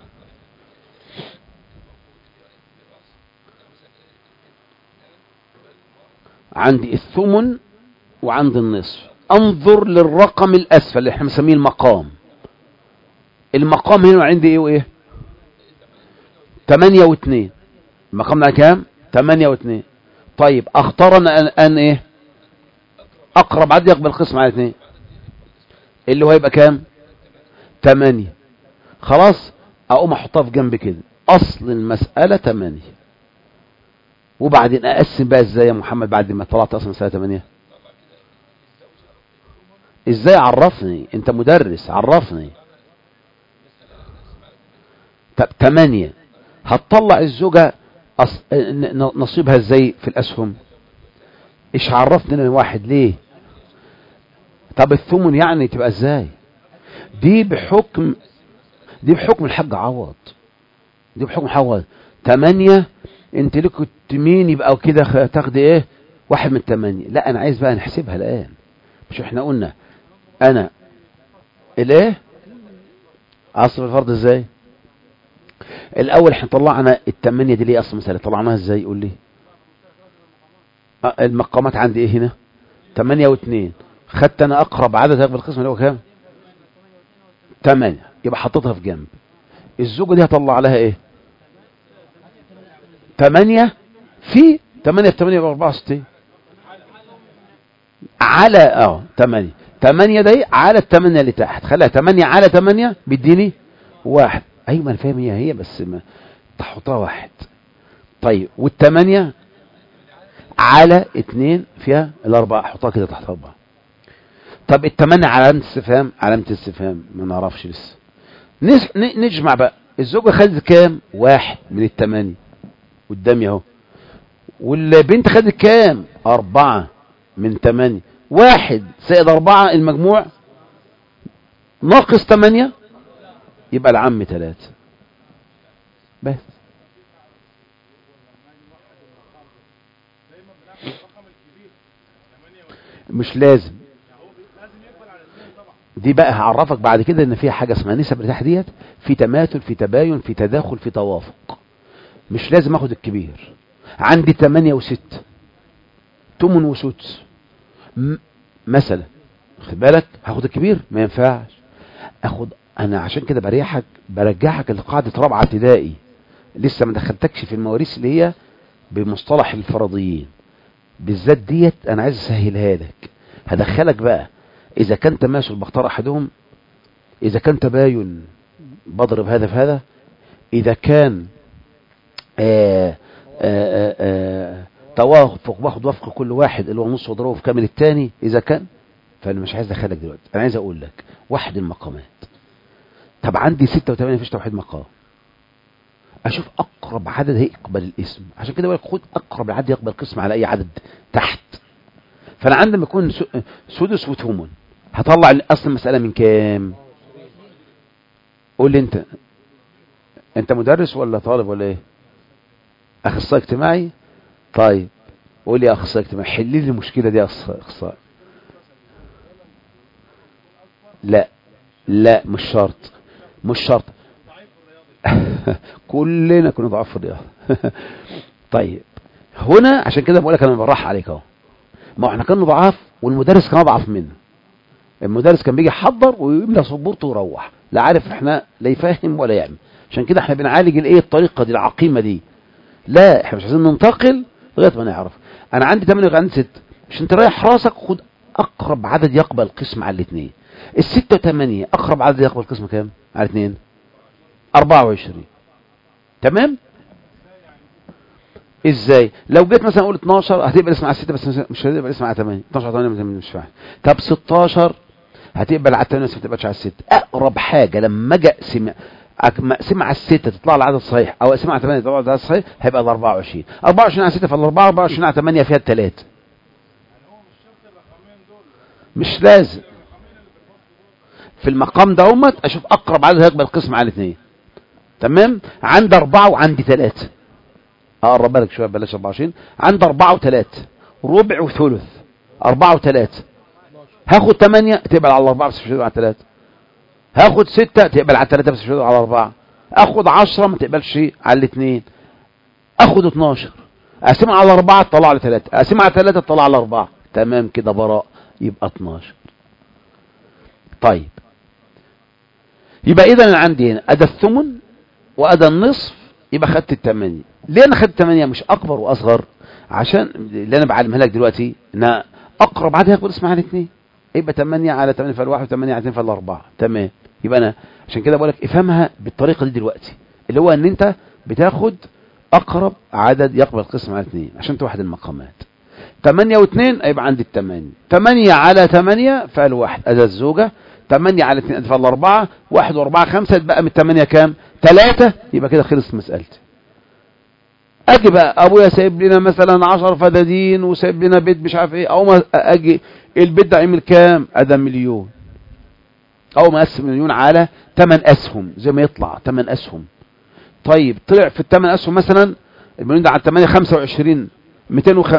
S1: عندي الثمن وعندي النصف انظر للرقم الاسفل اللي احنا بنسميه المقام المقام هنا عندي ايه وايه 8 و2 المقام ده كام 8 و2 طيب اختار انا ان, أن ايه اقرب عدد يقبل القسم على 2 اللي هو يبقى كام 8 خلاص اقوم احطها في جنب كده اصل المسألة 8 وبعدين اقسم بقى ازاي يا محمد بعد ما طلعت اصلا مسألة 8 ازاي عرفني انت مدرس عرفني طب 8 هتطلع الزوجة أص... نصيبها ازاي في الاسهم ايش عرفني انا واحد ليه طب الثمن يعني تبقى ازاي دي بحكم دي بحكم الحاج عوض دي بحكم عوض 8 انت لك مين يبقى كده تاخدي ايه واحد من الثمانية لا انا عايز بقى نحسبها الان مش احنا قلنا انا الايه عصر الفرض ازاي الاول احنا طلعنا الثمانية دي ليه اصلا مثلا طلعناها ازاي قول لي المقامات عندي ايه هنا 8 و2 خدت انا اقرب عدد هيقبل القسم اللي هو كام 8 يبقى حطيتها في جنب الزوجة دي هطلع لها ايه 8 في 8 في 8 يبقى 64 على اه 8 8 دي على الثمانية اللي تحت خليها 8 على 8 بيديني واحد ايوه ما انا فاهم هي هي بس ما تحطها واحد طيب والثمانية على اتنين فيها الاربعة احطها كده تحت اربعة طب الثمانية علامة استفهام علامة استفهام ما نعرفش لسه نجمع بقى الزوجة خدت كام واحد من الثمانية قدامي اهو والبنت خدت كام أربعة من ثمانية واحد زائد أربعة المجموع ناقص ثمانية يبقى العم ثلاثة بس مش لازم دي بقى هعرفك بعد كده ان فيها حاجة اسمها نسب الارتياح ديت في تماثل في تباين في تداخل في توافق مش لازم اخد الكبير عندي 8 و6 تمن وسدس مثلا خد بالك هاخد الكبير ما ينفعش اخد انا عشان كده بريحك برجعك لقاعده رابعه ابتدائي لسه ما دخلتكش في المواريث اللي هي بمصطلح الفرضيين بالذات ديت انا عايز اسهلها لك هدخلك بقى اذا كان تماثل بختار احدهم اذا كان تباين بضرب هذا في هذا اذا كان آآ آآ آآ توافق باخد وفق كل واحد اللي هو نص واضربه في كامل الثاني اذا كان فانا مش عايز ادخلك دلوقتي انا عايز اقول لك واحد المقامات طب عندي ستة وثمانية مفيش توحيد مقام اشوف اقرب عدد هيقبل الاسم عشان كده بقول لك خد اقرب العدد يقبل قسم على اي عدد تحت فانا عندما يكون سدس وثمن هطلع اصل المساله من كام قول لي انت انت مدرس ولا طالب ولا ايه اخصائي اجتماعي طيب قول لي يا اخصائي اجتماعي حل لي المشكله دي يا اخصائي لا لا مش شرط مش شرط كلنا كنا ضعاف في الرياضه طيب هنا عشان كده بقول لك انا براح عليك اهو ما احنا كنا ضعاف والمدرس كان اضعف منه المدرس كان بيجي يحضر ويملى سبورته ويروح لا عارف احنا لا يفهم ولا يعمل عشان كده احنا بنعالج الايه الطريقه دي العقيمه دي لا احنا مش عايزين ننتقل لغايه ما نعرف انا عندي 8 وعندي 6 مش انت رايح راسك خد اقرب عدد يقبل قسم على الاثنين الستة وثمانية اقرب عدد يقبل قسم كام على الاثنين 24 تمام ازاي لو جيت مثلا اقول 12 هتقبل اسم على 6 بس مش هتقبل اسم على 8 12 على 8 مش فاهم طب 16 هتقبل على 8 بس ما تقبلش على 6 اقرب حاجه لما اجي اقسم أك- مقسمة على الستة تطلع العدد الصحيح او اقسمها على 8 تطلع العدد الصحيح هيبقى ال 24 24 على 6 فال 4 24 على 8 فيها الثلاث مش لازم في المقام ده امت اشوف اقرب عدد هيقبل القسم على الاثنين تمام عندي أربعة وعندي ثلاثة أقرب لك شوية بلاش 24 عندي أربعة وثلاثة ربع وثلث أربعة وثلاثة هاخد ثمانية تقبل على الأربعة بس مش هتقبل على الثلاثة هاخد ستة تقبل على الثلاثة بس مش هتقبل على الأربعة أخد عشرة ما تقبلش على الاثنين أخد 12 أقسمها على أربعة تطلع على ثلاثة أقسمها على ثلاثة تطلع على أربعة تمام كده براء يبقى 12 طيب يبقى إذا أنا عندي هنا أدى الثمن وأدى النصف يبقى خدت الثمانية ليه أنا خدت الثمانية مش أكبر وأصغر عشان اللي أنا بعلمها لك دلوقتي إن أقرب عدد هياخد اسمها على الاثنين يبقى 8 على 8 فالواحد و8 على 2 فالأربعة تمام يبقى أنا عشان كده بقول لك افهمها بالطريقة دي دلوقتي اللي هو إن أنت بتاخد أقرب عدد يقبل القسم على اثنين عشان توحد المقامات 8 و2 يبقى عندي الثمانية 8 على 8 فالواحد أدى الزوجة 8 على 2 أدى فالأربعة 1 و4 5 يتبقى من 8 كام 3 يبقى كده خلصت مسألتي اجي بقى ابويا سايب لنا مثلا 10 فدادين وسايب لنا بيت مش عارف ايه او ما اجي البيت ده عمل كام ادى مليون او ما اقسم مليون على 8 اسهم زي ما يطلع 8 اسهم طيب طلع في الثمان اسهم مثلا المليون ده على 8 25 200 وخ...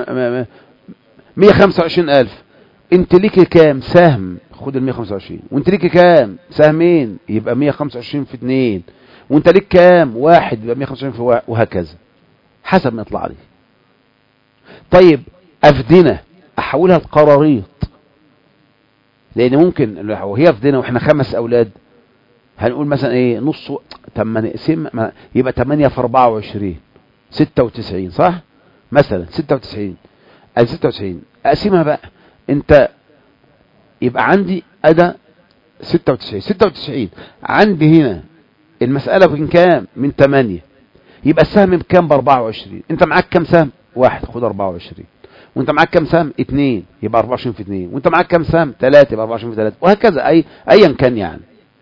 S1: 125 الف انت ليك كام سهم خد ال 125 وانت ليك كام سهمين يبقى 125 في 2 وانت ليك كام واحد يبقى 125 في واحد وهكذا حسب ما يطلع لي طيب أفدنة أحولها لقراريط لأن ممكن وهي أفدنة وإحنا خمس أولاد هنقول مثلا إيه نص طب ما نقسم ما- يبقى 8 في 24 96 صح مثلا 96 ادي 96 اقسمها بقى انت يبقى عندي أدا 96 96 عندي هنا المسألة من كام من 8 يبقى السهم بكام ب 24 انت معاك كام سهم واحد خد 24 وانت معاك كام سهم اثنين يبقى 24 في 2 وانت معاك كام سهم ثلاثة يبقى 24 في 3 وهكذا اي ايا كان يعني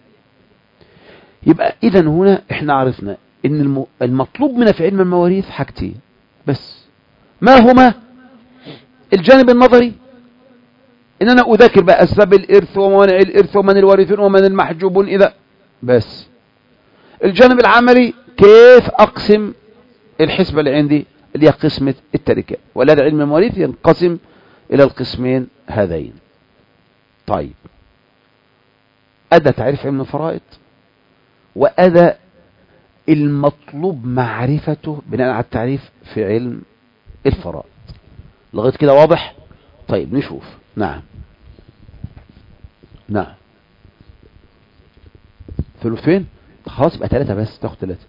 S1: يبقى اذا هنا احنا عرفنا ان الم- المطلوب منا في علم المواريث حاجتين بس ما هما الجانب النظري ان انا اذاكر بقى اسباب الارث وموانع الارث ومن الوارثون ومن المحجوبون اذا بس الجانب العملي كيف اقسم الحسبة اللي عندي اللي هي قسمة التركة ولهذا علم المواريث ينقسم الى القسمين هذين طيب ادى تعريف علم الفرائض وادى المطلوب معرفته بناء على التعريف في علم الفرائض لغاية كده واضح طيب نشوف نعم نعم ثلثين خلاص يبقى ثلاثة بس تاخد ثلاثة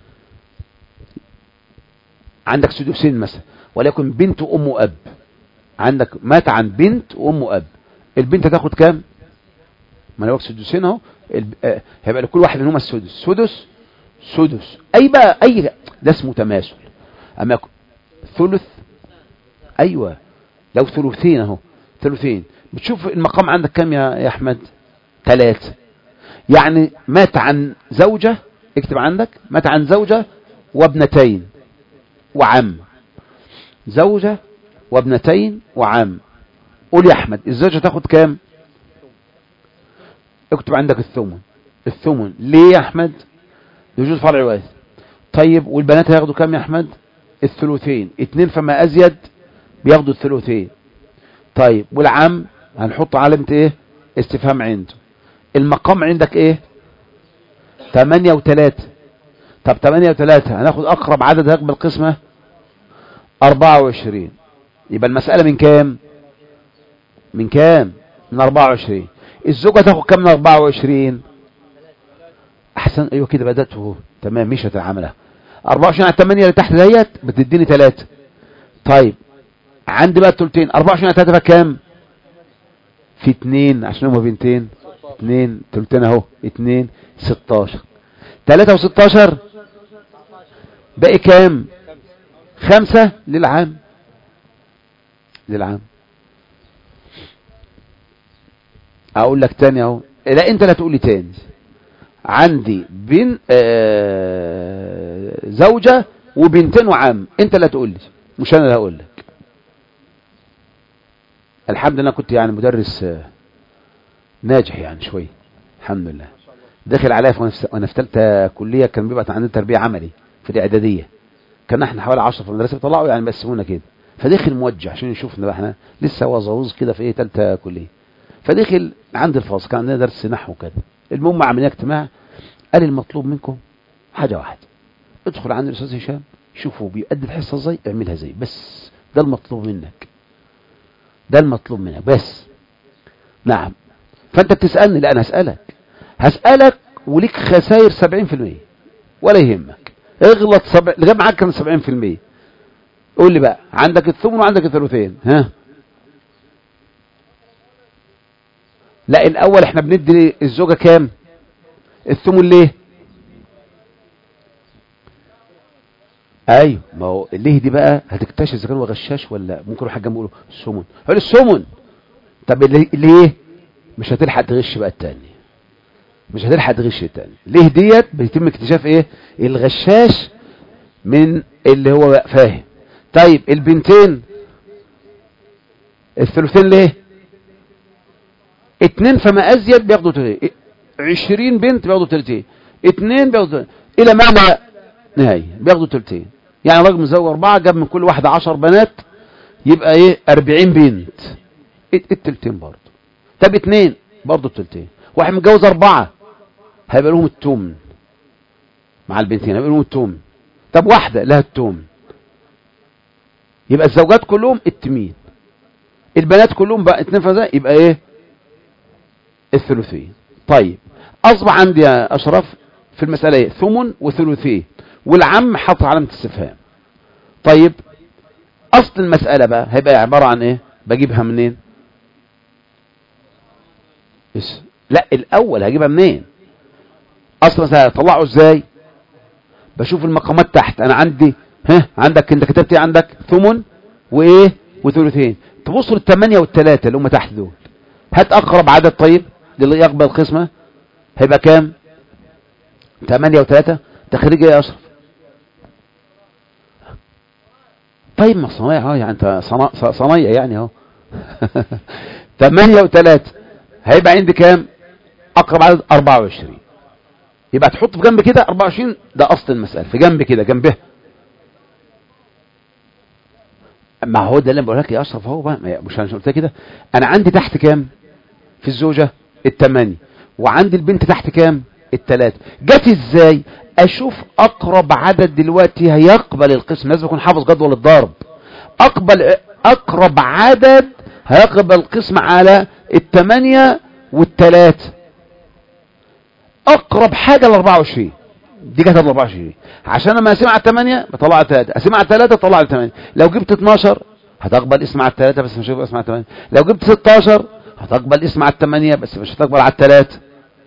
S1: عندك سدوسين مثلا وليكن بنت وام واب عندك مات عن بنت وام واب البنت هتاخد كام ما انا سدوسين اهو الب- آه، هيبقى لكل واحد منهما السدس سدس سدس اي بقى اي ده اسمه تماثل اما يكون ثلث ايوه لو ثلثين اهو ثلثين بتشوف المقام عندك كام يا يا احمد ثلاثة يعني مات عن زوجة اكتب عندك مات عن زوجة وابنتين وعم زوجة وابنتين وعم قول يا احمد الزوجة تاخد كام اكتب عندك الثمن الثمن ليه يا احمد لوجود فرع وارث طيب والبنات هياخدوا كام يا احمد الثلثين اتنين فما ازيد بياخدوا الثلثين طيب والعم هنحط علامة ايه استفهام عنده المقام عندك ايه تمانية وتلاتة طب تمانية وتلاتة هناخد اقرب عدد هيقبل القسمة اربعة وعشرين يبقى المسألة من كام من كام من اربعة وعشرين الزوجة تاخد كام من اربعة وعشرين احسن ايوه كده بدأته تمام مشت العملة 24 على 8 اللي تحت ديت بتديني 3 طيب عندي بقى التلتين 24 على 3 بقى كام في 2 عشان هما بنتين 2 تلتين اهو 2 16 3 و16 باقي كام خمسة للعام للعام اقول لك تاني اهو لا انت لا تقول لي تاني عندي بين آه زوجة وبنتين وعم انت اللي هتقول لي مش انا اللي هقول لك الحمد لله كنت يعني مدرس آه ناجح يعني شوي الحمد لله داخل عليا وانا في ثالثه كليه كان بيبقى عندنا تربيه عملي في الاعداديه كان احنا حوالي 10 في المدرسه بيطلعوا يعني بيقسمونا كده فدخل موجه عشان يشوفنا بقى احنا لسه هو زوز كده في ايه ثالثه كليه فدخل عند الفاصل كان عندنا درس نحو كده المهم عملنا اجتماع قال المطلوب منكم حاجه واحده ادخل عند الاستاذ هشام شوفوا بيؤدي الحصه ازاي اعملها زي بس ده المطلوب منك ده المطلوب منك بس نعم فانت بتسالني لا انا هسالك هسالك وليك خسائر 70% ولا يهمك اغلط سبع اللي جاب معاك كان 70% قول لي بقى عندك الثمن وعندك الثلثين ها لا الاول احنا بندي الزوجه كام الثمن ليه ايوه ما هو ليه دي بقى هتكتشف اذا كان هو غشاش ولا ممكن واحد جنبه يقول السمن هو السمن طب ليه مش هتلحق تغش بقى التاني مش هتلحق تغش التاني ليه ديت بيتم اكتشاف ايه الغشاش من اللي هو فاهم طيب البنتين الثلثين ليه اتنين فما ازيد بياخدوا تلتين عشرين بنت بياخدوا تلتين اتنين بياخدوا الى معنى نهاية بياخدوا تلتين يعني راجل مزوج اربعة جاب من كل واحدة عشر بنات يبقى ايه اربعين بنت التلتين برضه طب اتنين برضه التلتين واحد متجوز اربعة هيبقى لهم التمن مع البنتين هيبقى لهم التمن طب واحدة لها التمن يبقى الزوجات كلهم التمين البنات كلهم بقى اتنين فزا يبقى ايه الثلثين طيب اصبح عندي يا اشرف في المسألة ايه ثمن وثلثين والعم حط علامة استفهام طيب اصل المسألة بقى هيبقى عبارة عن ايه بجيبها منين بس. لا الاول هجيبها منين اصل مسألة طلعه ازاي بشوف المقامات تحت انا عندي ها عندك انت كتبت ايه عندك ثمن وايه وثلثين تبص للثمانية والثلاثة اللي هم تحت دول هات اقرب عدد طيب اللي يقبل القسمة هيبقى كام ثمانية وثلاثة تخريج ايه يا اشرف طيب ما صنايع اهو يعني انت صنايع يعني اهو ثمانية وثلاثة هيبقى عندي كام اقرب عدد 24 يبقى تحط في جنب كده 24 ده اصل المسألة في جنب كده جنبها ما هو ده اللي بقول لك يا اشرف هو بقى مش انا قلت كده انا عندي تحت كام في الزوجة الثمانية وعندي البنت تحت كام الثلاثة جت ازاي اشوف اقرب عدد دلوقتي هيقبل القسم لازم يكون حافظ جدول الضرب اقبل اقرب عدد هيقبل القسم على الثمانية والثلاثة اقرب حاجة ال 24 دي جت ال 24 عشان لما اسمع على 8 بطلع على 3 اسمع على 3 طلع على 8 لو جبت 12 هتقبل اسم على 3 بس مش هتقبل اسم على 8 لو جبت 16 هتقبل اسم على 8 بس مش هتقبل على 3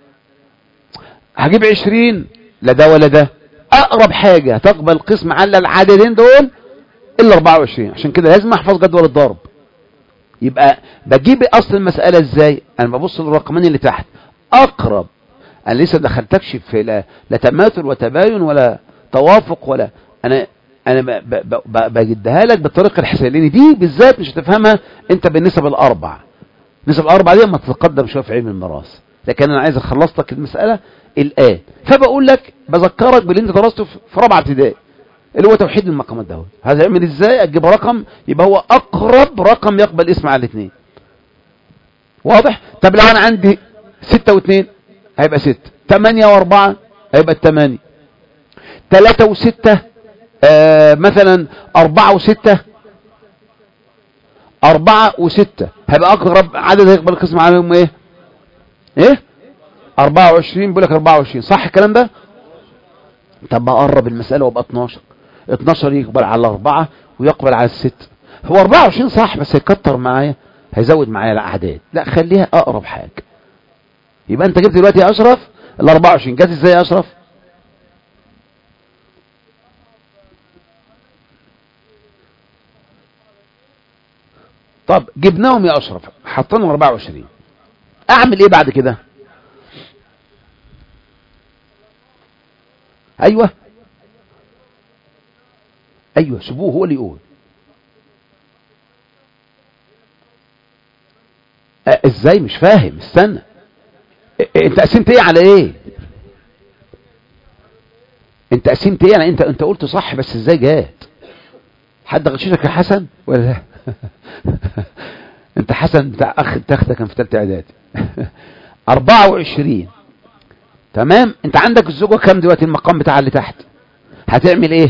S1: هجيب 20 لا ده ولا ده اقرب حاجة هتقبل قسم على العددين دول الا 24 عشان كده لازم احفظ جدول الضرب يبقى بجيب اصل المسألة ازاي انا ببص للرقمين اللي تحت اقرب انا لسه دخلتكش في لا, لا تماثل وتباين ولا توافق ولا انا انا بجدها لك بالطريقه الحسابيه لان دي بالذات مش هتفهمها انت بالنسب الاربع النسب الاربع دي ما تتقدم شويه في علم الميراث لكن انا عايز اخلص لك المساله الان فبقول لك بذكرك باللي انت درسته في رابعه ابتدائي اللي هو توحيد المقامات ده هذا يعمل ازاي اجيب رقم يبقى هو اقرب رقم يقبل اسم على الاثنين واضح طب لو انا عندي ستة واثنين هيبقى ستة تمانية واربعة هيبقى التمانية تلاتة وستة آه مثلا اربعة وستة اربعة وستة هيبقى اقرب عدد هيقبل القسم عليهم ايه ايه اربعة وعشرين بيقول لك اربعة وعشرين صح الكلام ده طب ما اقرب المسألة وابقى 12 12 يقبل على اربعة ويقبل على الست هو 24 صح بس هيكتر معايا هيزود معايا الاعداد لا خليها اقرب حاجة يبقى انت جبت دلوقتي يا اشرف ال 24 جت ازاي يا اشرف طب جبناهم يا اشرف حطيناهم 24 اعمل ايه بعد كده ايوه ايوه سيبوه هو اللي يقول أه، ازاي مش فاهم استنى أه، انت قسمت ايه على ايه انت قسمت ايه يعني انت انت قلت صح بس ازاي جات حد غششك يا حسن ولا لا انت حسن بتاع اخ تاخده كان في ثالثه اعدادي 24 تمام انت عندك الزوجه كام دلوقتي المقام بتاع اللي تحت هتعمل ايه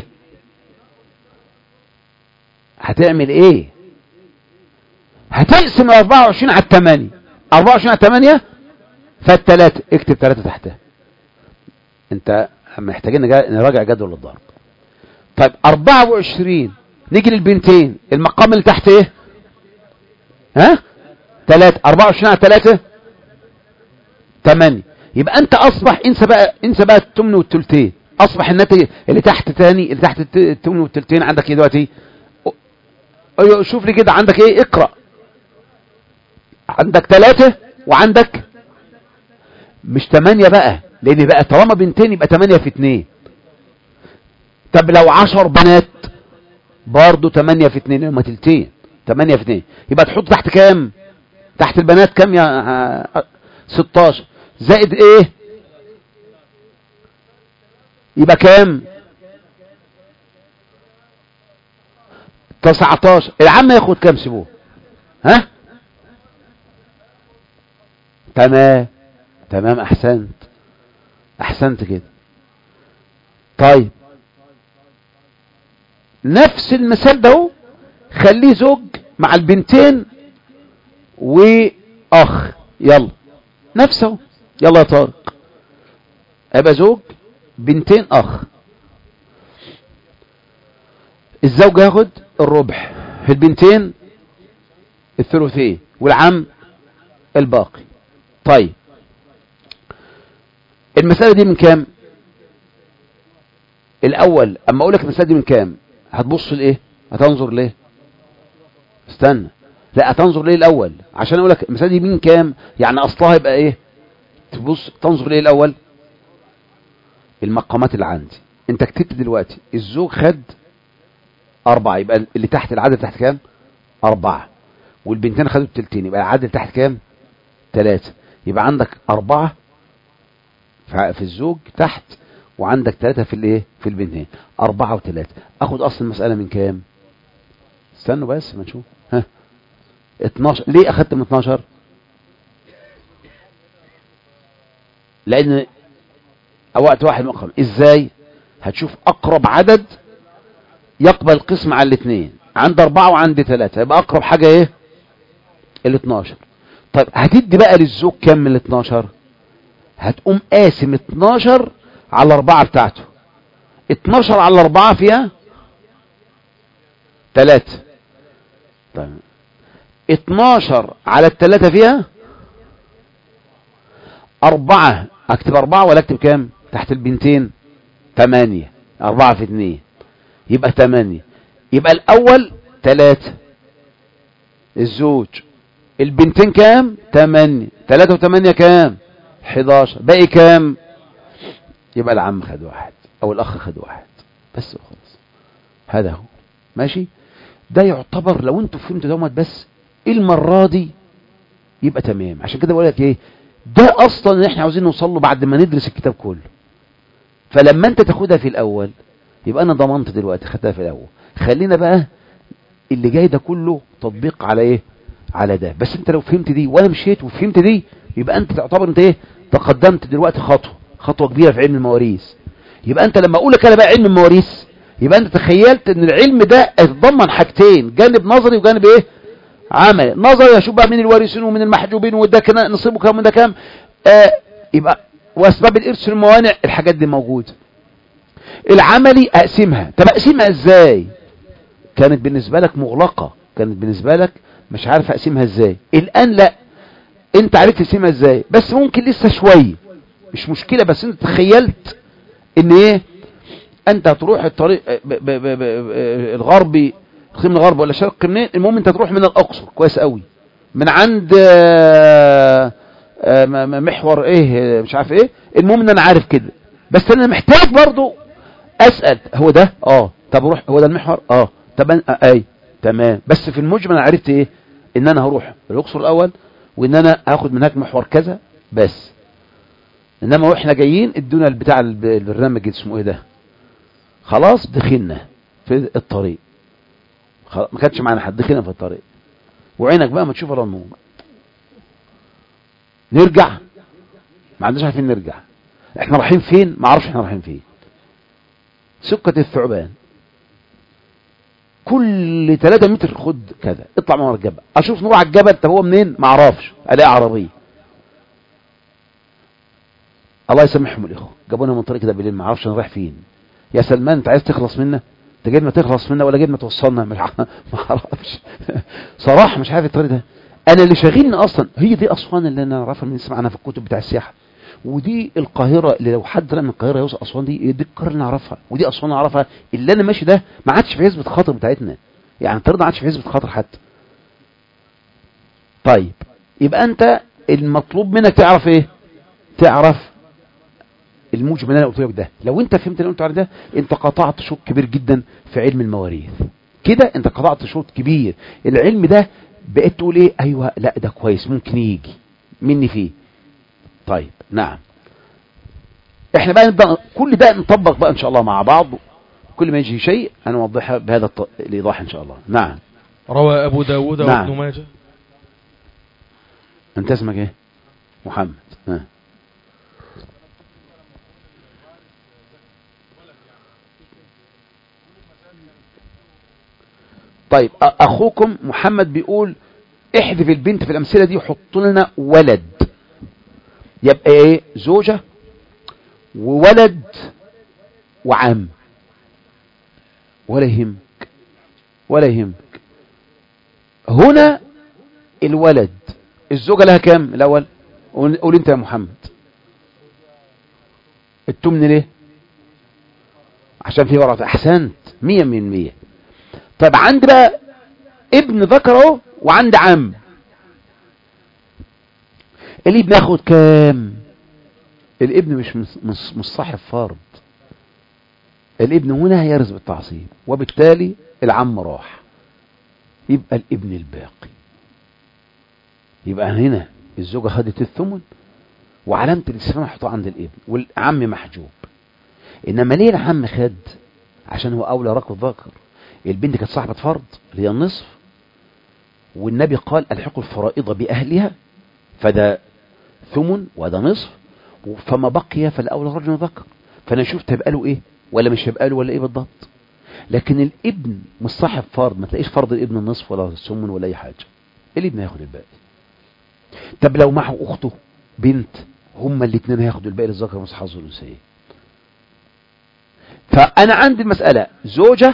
S1: هتعمل ايه هتقسم ال 24 على 8 24 على 8 فالثلاثه اكتب ثلاثه تحتها انت محتاجين نجا- نراجع جدول الضرب طيب 24 نيجي للبنتين المقام اللي تحت ايه ها 3 24 على 3 8 يبقى انت اصبح انسى بقى انسى بقى التمن والتلتين اصبح الناتج اللي تحت تاني اللي تحت الت- التمن والتلتين عندك ايه دلوقتي ايوه شوف لي كده عندك ايه اقرا عندك ثلاثة وعندك مش ثمانية بقى لان بقى طالما بنتين يبقى ثمانية في اتنين طب لو عشر بنات برضه ثمانية في اتنين هما تلتين ثمانية في اتنين يبقى تحط تحت كام تحت البنات كام يا آه، 16 زائد ايه يبقى كام 19 العم ياخد كام سيبوه ها تمام تمام احسنت احسنت كده طيب نفس المثال ده اهو خليه زوج مع البنتين واخ يلا نفسه يلا يا طارق ابقى زوج بنتين اخ الزوج ياخد الربع البنتين الثلثين والعم الباقي طيب المسألة دي من كام الاول اما اقول لك المسألة دي من كام هتبص لايه هتنظر ليه استنى لا هتنظر ليه الاول عشان اقول لك المسألة دي من كام يعني اصلها يبقى ايه تبص تنظر ليه الاول المقامات اللي عندي انت كتبت دلوقتي الزوج خد أربعة يبقى اللي تحت العدد تحت كام أربعة والبنتين خدوا التلتين يبقى العدد تحت كام ثلاثة يبقى عندك أربعة في في الزوج تحت وعندك ثلاثة في الايه في البنتين أربعة وثلاثة أخد أصل المسألة من كام استنوا بس ما نشوف ها 12 ليه أخدت من 12 لأن وقت واحد مقام ازاي هتشوف أقرب عدد يقبل القسم على الاثنين عند أربعة وعند ثلاثة يبقى أقرب حاجة إيه ال 12 طيب هتدي بقى للزوج كام من ال 12 هتقوم قاسم 12 على الأربعة بتاعته 12 على الأربعة فيها 3 طيب 12 على الثلاثة فيها أربعة أكتب أربعة ولا أكتب كام تحت البنتين ثمانية أربعة في اثنين يبقى ثمانية يبقى الأول ثلاثة الزوج البنتين كام ثمانية ثلاثة وثمانية كام حداشر باقي كام يبقى العم خد واحد أو الأخ خد واحد بس وخلاص هذا هو ماشي ده يعتبر لو انتوا فهمتوا دوت بس المرة دي يبقى تمام عشان كده بقول لك ايه ده اصلا اللي احنا عاوزين نوصل له بعد ما ندرس الكتاب كله فلما انت تاخدها في الاول يبقى انا ضمنت دلوقتي خدتها في الاول خلينا بقى اللي جاي ده كله تطبيق على ايه على ده بس انت لو فهمت دي وانا مشيت وفهمت دي يبقى انت تعتبر انت ايه تقدمت دلوقتي خطوه خطوه كبيره في علم المواريث يبقى انت لما اقول لك انا بقى علم المواريث يبقى انت تخيلت ان العلم ده يتضمن حاجتين جانب نظري وجانب ايه عملي نظري اشوف بقى مين الوارثين ومين المحجوبين وده كان نصيبه كام وده كام آه يبقى واسباب الارث والموانع الحاجات دي موجوده العملي اقسمها طب اقسمها ازاي كانت بالنسبه لك مغلقه كانت بالنسبه لك مش عارف اقسمها ازاي الان لا انت عرفت تقسمها ازاي بس ممكن لسه شويه مش مشكله بس انت تخيلت ان ايه انت هتروح الطريق ب ب ب ب الغربي الخيم الغربي ولا الشرق منين المهم انت تروح من الاقصر كويس قوي من عند آه، آه، م- م- محور ايه مش عارف ايه المهم ان انا عارف كده بس انا محتاج برضو اسال هو ده اه طب اروح هو ده المحور اه طب أنا آه اي تمام بس في المجمل انا عرفت ايه ان انا هروح الاقصر الاول وان انا هاخد من هناك محور كذا بس انما واحنا جايين ادونا بتاع البرنامج اسمه ايه ده خلاص دخلنا في الطريق ما كانش معانا حد دخلنا في الطريق وعينك بقى ما تشوف الا النور نرجع ما عندناش عارفين نرجع احنا رايحين فين ما اعرفش احنا رايحين فين سكة الثعبان كل 3 متر خد كذا اطلع من ورا الجبل اشوف نور على الجبل طب هو منين ما اعرفش الاقي عربيه الله يسامحهم الاخوه جابونا من طريق كده بالليل ما اعرفش انا رايح فين يا سلمان انت عايز تخلص منا انت جايبنا تخلص منا ولا جايبنا توصلنا مش ما اعرفش صراحه مش عارف الطريق ده انا اللي شاغلني اصلا هي دي اسوان اللي انا اعرفها من نسمع عنها في الكتب بتاع السياحه ودي القاهره اللي لو حد طلع من القاهره يوصل اسوان دي دي القاهره اللي نعرفها ودي اسوان نعرفها اللي انا ماشي ده ما عادش في حزب خاطر بتاعتنا يعني الطريق ما عادش في حزب خاطر حتى طيب يبقى انت المطلوب منك تعرف ايه تعرف الموجب اللي انا قلت لك ده لو انت فهمت اللي قلت عليه ده انت قطعت شوط كبير جدا في علم المواريث كده انت قطعت شوط كبير العلم ده بقيت تقول ايه ايوه لا ده كويس ممكن يجي مني فيه طيب نعم احنا بقى نبدأ كل ده نطبق بقى ان شاء الله مع بعض كل ما يجي شيء هنوضحها بهذا الط... الايضاح ان شاء الله نعم
S2: روى ابو داود
S1: نعم.
S2: وابن ماجه
S1: انت اسمك ايه محمد ها. طيب أ- اخوكم محمد بيقول احذف البنت في الامثله دي وحط لنا ولد يبقى ايه زوجه وولد وعم ولا يهمك ولا يهمك هنا الولد الزوجة لها كام الأول قول قول أنت يا محمد التمن ليه عشان في ورقة أحسنت مية من مية طب عندي بقى ابن ذكر اهو وعند عم الابن ياخد كام الابن مش مش, مش صاحب فرض الابن هنا هيرث بالتعصيب وبالتالي العم راح يبقى الابن الباقي يبقى هنا الزوجة خدت الثمن وعلامة الاستفهام محطوطة عند الابن والعم محجوب انما ليه العم خد عشان هو اولى ركب ذكر البنت كانت صاحبة فرض اللي هي النصف والنبي قال الحقوا الفرائض باهلها فده ثمن وده نصف فما بقي فالاولى رجل ذكر فانا شفت هيبقى له ايه ولا مش هيبقى له ولا ايه بالضبط لكن الابن مش صاحب فرض ما تلاقيش فرض الابن النصف ولا الثمن ولا اي حاجه الابن هياخد الباقي طب لو معه اخته بنت هما الاثنين هياخدوا الباقي للذكر مش حظ الانثيين فانا عندي المساله زوجه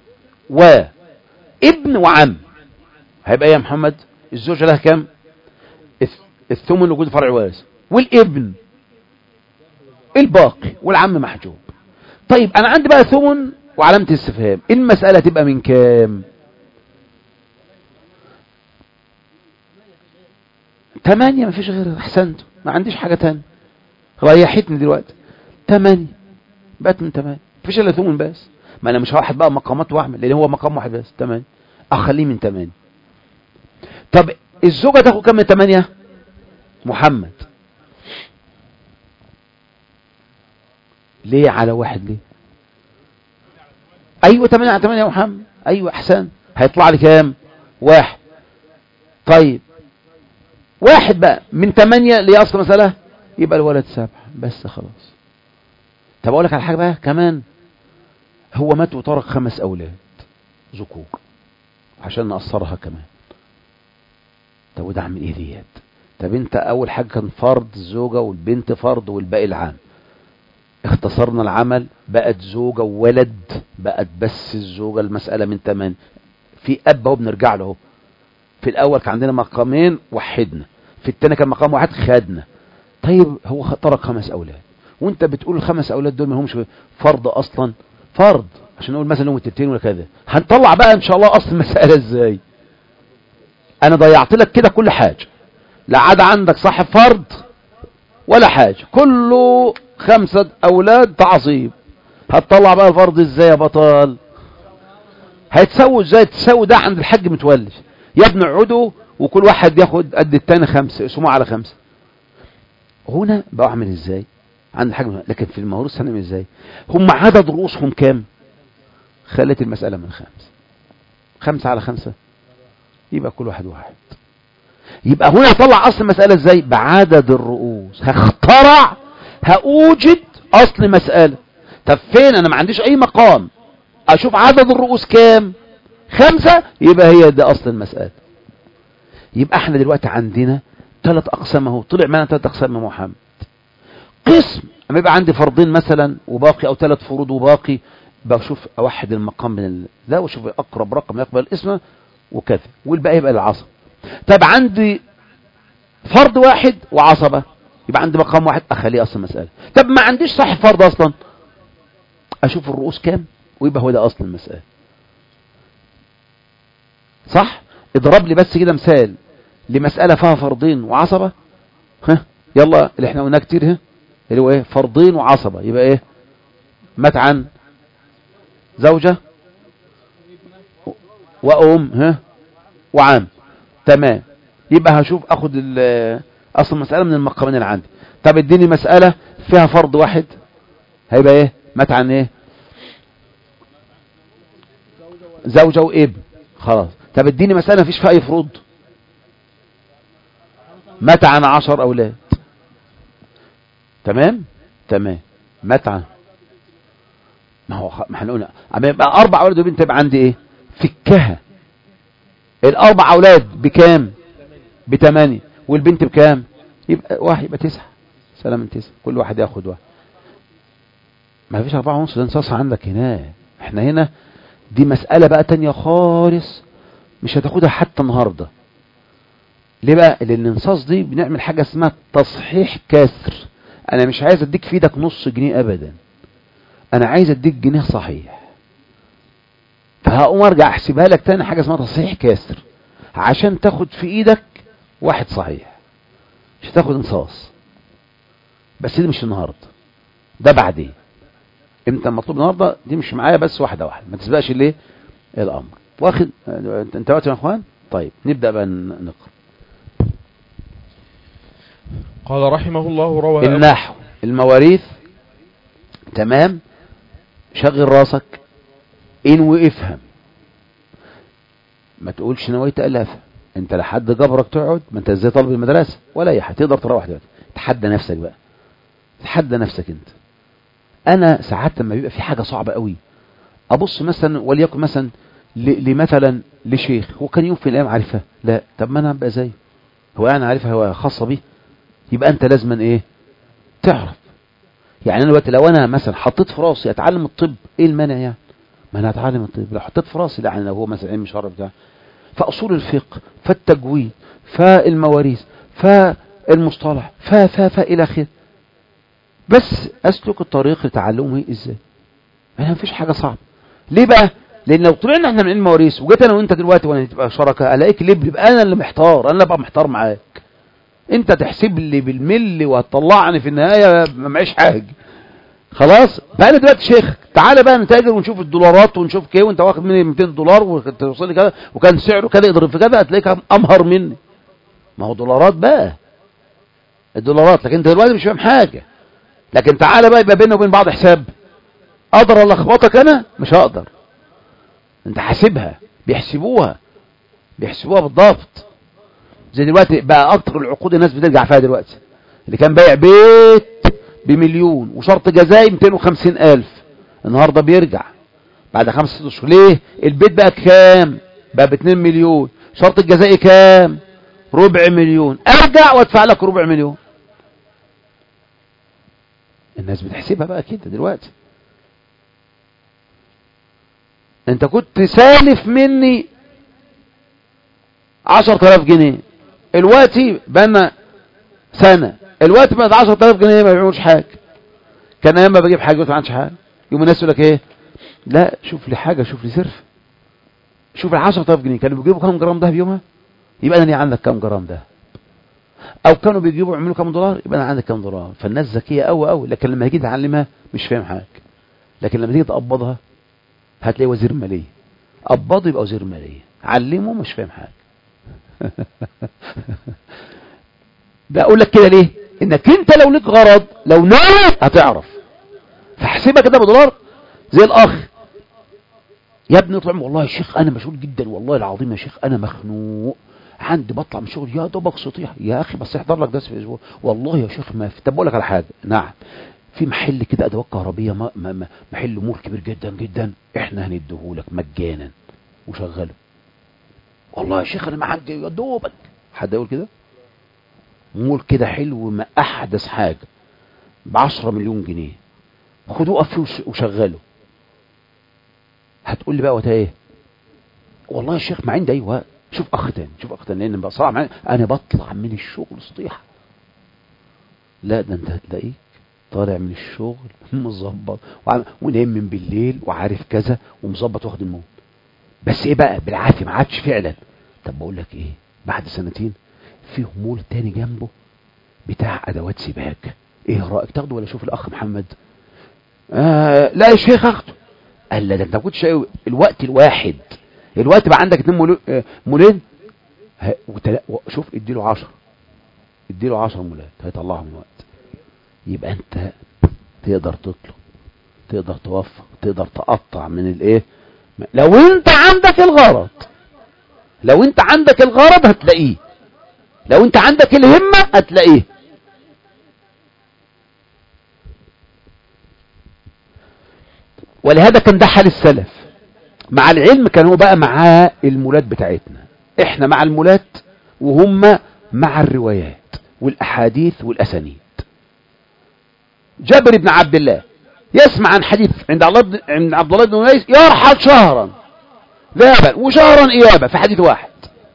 S1: وابن وعم هيبقى ايه يا محمد الزوجه لها كام الث- الثمن وجود فرع وارث والابن الباقي والعم محجوب طيب انا عندي بقى ثمن وعلامه استفهام المساله تبقى من كام تمانية مفيش غير احسنت ما عنديش حاجة تانية ريحتني دلوقتي تمانية بقت من تمانية مفيش الا ثمن بس ما انا مش هوحد بقى مقامات واعمل لان هو مقام واحد بس تمانية اخليه من تمانية طب الزوجة تاخد كام من تمانية محمد ليه على واحد ليه ايوه تمانية على تمانية يا محمد ايوه احسن هيطلع لي كام واحد طيب واحد بقى من تمانية اللي هي اصل مسألة يبقى الولد سبعة بس خلاص طب اقول لك على حاجة بقى كمان هو مات وترك خمس اولاد ذكور عشان نقصرها كمان طب وده اعمل ايه ديت طب انت اول حاجة كان فرض الزوجة والبنت فرض والباقي العام اختصرنا العمل بقت زوجة وولد بقت بس الزوجة المسألة من تمانية في اب اهو بنرجع له اهو في الاول كان عندنا مقامين وحدنا في الثاني كان مقام واحد خدنا طيب هو ترك خمس اولاد وانت بتقول الخمس اولاد دول ما همش فرض اصلا فرض عشان نقول مثلا لهم التلتين ولا كذا هنطلع بقى ان شاء الله اصل المساله ازاي انا ضيعت لك كده كل حاجه لا عاد عندك صاحب فرض ولا حاجه كله خمسة اولاد تعصيب هتطلع بقى الفرض ازاي يا بطل هيتسوي ازاي تسوي ده عند الحج متولي يا ابن عدو وكل واحد ياخد قد التاني خمسة اسمه على خمسة هنا بعمل ازاي عند الحج متولي. لكن في الموروث هنعمل ازاي هم عدد رؤوسهم كام خلت المسألة من خمسة خمسة على خمسة يبقى كل واحد واحد يبقى هنا اطلع اصل المسألة ازاي بعدد الرؤوس هخترع هأوجد اصل مسألة طب فين انا ما عنديش اي مقام اشوف عدد الرؤوس كام خمسة يبقى هي ده اصل المسألة يبقى احنا دلوقتي عندنا ثلاث اقسام اهو طلع معنا ثلاث اقسام يا محمد قسم اما يبقى عندي فرضين مثلا وباقي او ثلاث فروض وباقي بشوف اوحد المقام من ال... ده واشوف اقرب رقم يقبل الاسم وكذا والباقي يبقى العصب طب عندي فرض واحد وعصبة يبقى عندي مقام واحد اخليه اصل المسألة طب ما عنديش صاحب فرض اصلا اشوف الرؤوس كام ويبقى هو ده اصل المسألة صح اضرب لي بس كده مثال لمسألة فيها فرضين وعصبة ها يلا اللي احنا قلناه كتير ها اللي هو ايه فرضين وعصبة يبقى ايه مات عن زوجة وأم ها وعام تمام يبقى هشوف اخد ال- اصل المسألة من المقامين اللي عندي طب اديني مسألة فيها فرض واحد هيبقى ايه مات عن ايه زوجة وابن خلاص طب اديني مسألة مفيش فيها اي فروض مات عن عشر اولاد تمام تمام مات عن ما هو خ- ما احنا قلنا اما يبقى اربع اولاد وبنت يبقى عندي ايه فكها الاربع اولاد بكام بثمانية والبنت بكام يبقى واحد يبقى تسعة سلام من تسعة كل واحد ياخد واحد ما فيش أربعة ونص ده انصاص عندك هنا احنا هنا دي مسألة بقى تانية خالص مش هتاخدها حتى النهاردة ليه بقى لان الانصاص دي بنعمل حاجة اسمها تصحيح كسر انا مش عايز اديك في ايدك نص جنيه ابدا انا عايز اديك جنيه صحيح فهقوم ارجع احسبها لك تاني حاجة اسمها تصحيح كسر عشان تاخد في ايدك واحد صحيح مش هتاخد انصاص بس دي مش النهارده ده بعدين امتى المطلوب النهارده دي مش معايا بس واحده واحده ما تسبقش ليه الامر واخد انت انتبهتوا يا اخوان طيب نبدا بقى ن- نقرا
S2: قال رحمه الله روى أبو-
S1: النحو المواريث تمام شغل راسك ان وافهم ما تقولش نويت الافها انت لحد جبرك تقعد ما انت ازاي طالب المدرسه ولا اي حاجه تقدر تروح دلوقتي تحدى نفسك بقى تحدى نفسك انت انا ساعات لما بيبقى في حاجه صعبه قوي ابص مثلا وليكن مثلا ل- لمثلا لشيخ هو كان يوم في الايام عارفها لا طب ما انا ابقى زيه هو انا عارفها هو خاصه بيه يبقى انت لازما ايه تعرف يعني انا دلوقتي لو انا مثلا حطيت في راسي اتعلم الطب ايه المانع يعني ما انا اتعلم الطب لو حطيت في راسي لا يعني لو هو مثلا علم شرع بتاع فاصول الفقه فالتجويد فالمواريث فالمصطلح ف ف ف الى اخره بس اسلك الطريق لتعلمه ازاي ما مفيش حاجه صعبه ليه بقى لان لو طلعنا احنا من علم المواريث وجيت انا وانت دلوقتي وانا تبقى شركاء الاقيك لب يبقى انا اللي محتار انا اللي ابقى محتار معاك انت تحسب لي بالملي وهتطلعني في النهايه ما معيش حاجه خلاص بقى انا دلوقتي شيخ تعالى بقى نتاجر ونشوف الدولارات ونشوف كده وانت واخد مني 200 دولار وتوصل لي كذا وكان سعره كذا اضرب في كذا هتلاقيك امهر مني ما هو دولارات بقى الدولارات لكن انت دلوقتي مش فاهم حاجه لكن تعالى بقى يبقى بيننا وبين بعض حساب اقدر الخبطك انا مش هقدر انت حاسبها بيحسبوها بيحسبوها بالضبط زي دلوقتي بقى اكتر العقود الناس بترجع فيها دلوقتي اللي كان بايع بيت بمليون وشرط جزائي 250 الف النهارده بيرجع بعد خمس ست اشهر ليه البيت بقى كام بقى ب 2 مليون شرط الجزائي كام ربع مليون ارجع وادفع لك ربع مليون الناس بتحسبها بقى كده دلوقتي انت كنت سالف مني عشر تلاف جنيه الوقتي بقى سنة الوقت بقت عشر تلاف جنيه ما بيعملوش حاجة كان ايام ما بجيب حاجة ما عندش حاجة يوم الناس يقول لك ايه لا شوف لي حاجة شوف لي صرف شوف ال 10000 جنيه كانوا بيجيبوا كام جرام دهب يومها يبقى انا ليه عندك كام جرام دهب او كانوا بيجيبوا يعملوا كام دولار يبقى انا عندي كام دولار فالناس ذكيه قوي قوي لكن لما تيجي تعلمها مش فاهم حاجه لكن لما تيجي تقبضها هتلاقي وزير ماليه قبضه يبقى وزير ماليه علمه مش فاهم حاجه بقول لك كده ليه انك انت لو ليك غرض لو ناوي هتعرف فاحسبها كده بدولار زي الاخ يا ابني اطلع والله يا شيخ انا مشغول جدا والله العظيم يا شيخ انا مخنوق عندي بطلع من الشغل يا دوبك سطيح يا اخي بس احضر لك درس في الاسبوع والله يا شيخ ما في طب اقول لك على حاجه نعم في محل كده ادوات كهربيه ما ما ما محل مول كبير جدا جدا احنا هنديهولك مجانا وشغله والله يا شيخ انا ما عندي يا دوبك حد يقول كده مول كده حلو ما احدث حاجه ب 10 مليون جنيه خدوه قف فيه وشغله هتقول لي بقى وقتها ايه والله يا شيخ ما عندي اي وقت شوف اخ تاني شوف اخ تاني لان بقى صعب معايا انا بطلع من الشغل سطيحه لا ده انت هتلاقيك طالع من الشغل مظبط ونايم من بالليل وعارف كذا ومظبط واخد الموت بس ايه بقى بالعافيه ما عادش فعلا طب بقول لك ايه بعد سنتين في مول تاني جنبه بتاع ادوات سباك ايه رايك تاخده ولا شوف الاخ محمد آه لا يا شيخ اخده قال لا ده انت ما كنتش الوقت الواحد الوقت بقى عندك اتنين مولو آه مولين وتلا... شوف اديله 10 اديله 10 مولات هيطلعهم الوقت يبقى انت تقدر تطلب تقدر توفق تقدر تقطع من الايه لو انت عندك الغرض لو انت عندك الغرض هتلاقيه لو انت عندك الهمة هتلاقيه ولهذا كان ده حال السلف مع العلم كان هو بقى مع المولات بتاعتنا احنا مع المولات وهم مع الروايات والاحاديث والاسانيد جابر بن عبد الله يسمع عن حديث عند الله بن عند عبد الله بن انيس يرحل شهرا ذهبا وشهرا ايابا في حديث واحد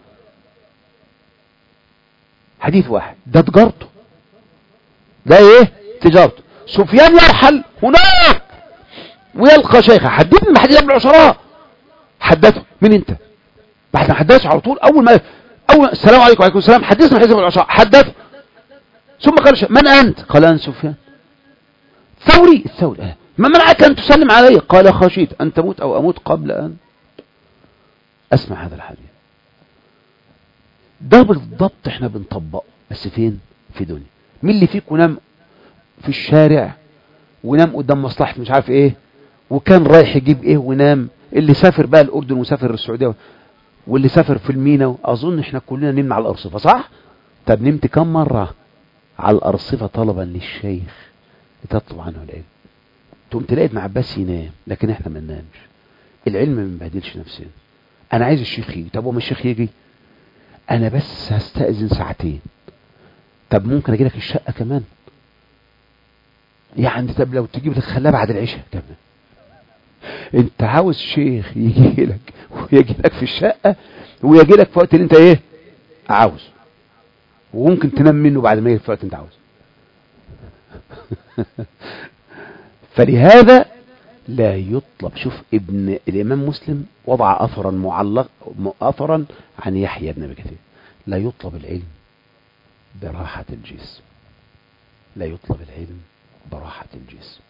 S1: حديث واحد ده تجارته ده ايه تجارته سفيان يرحل هناك ويلقى شيخه حدثني من حديث ابن العشراء حدثه مين انت بعد ما حدثه على طول اول ما اول السلام عليكم وعليكم السلام حدثنا حديث ابن العشراء حدثه ثم قال من انت قال انا سفيان ثوري الثوري آه. ما منعك ان تسلم علي قال خشيت ان تموت او اموت قبل ان اسمع هذا الحديث ده بالضبط احنا بنطبقه بس فين في دنيا مين اللي فيكم نام في الشارع ونام قدام مصلحة مش عارف ايه وكان رايح يجيب ايه ونام اللي سافر بقى الاردن وسافر السعودية واللي سافر في المينا اظن احنا كلنا نمنا على الارصفة صح طب نمت كم مرة على الارصفة طلبا للشيخ لتطلب عنه العلم تقوم تلاقي ابن عباس ينام لكن احنا ما ننامش العلم ما بنبهدلش نفسنا انا عايز الشيخ يجي طب وما الشيخ يجي انا بس هستأذن ساعتين طب ممكن اجي لك الشقة كمان يعني طب لو تجيب لك خلاه بعد العشاء كمان انت عاوز شيخ يجي لك ويجي لك في الشقة ويجي لك في وقت اللي انت ايه عاوز وممكن تنام منه بعد ما يجي في وقت انت عاوز فلهذا لا يطلب شوف ابن الامام مسلم وضع اثرا معلق اثرا عن يحيى بن ابي كثير لا يطلب العلم براحة الجسم لا يطلب العلم براحة الجسم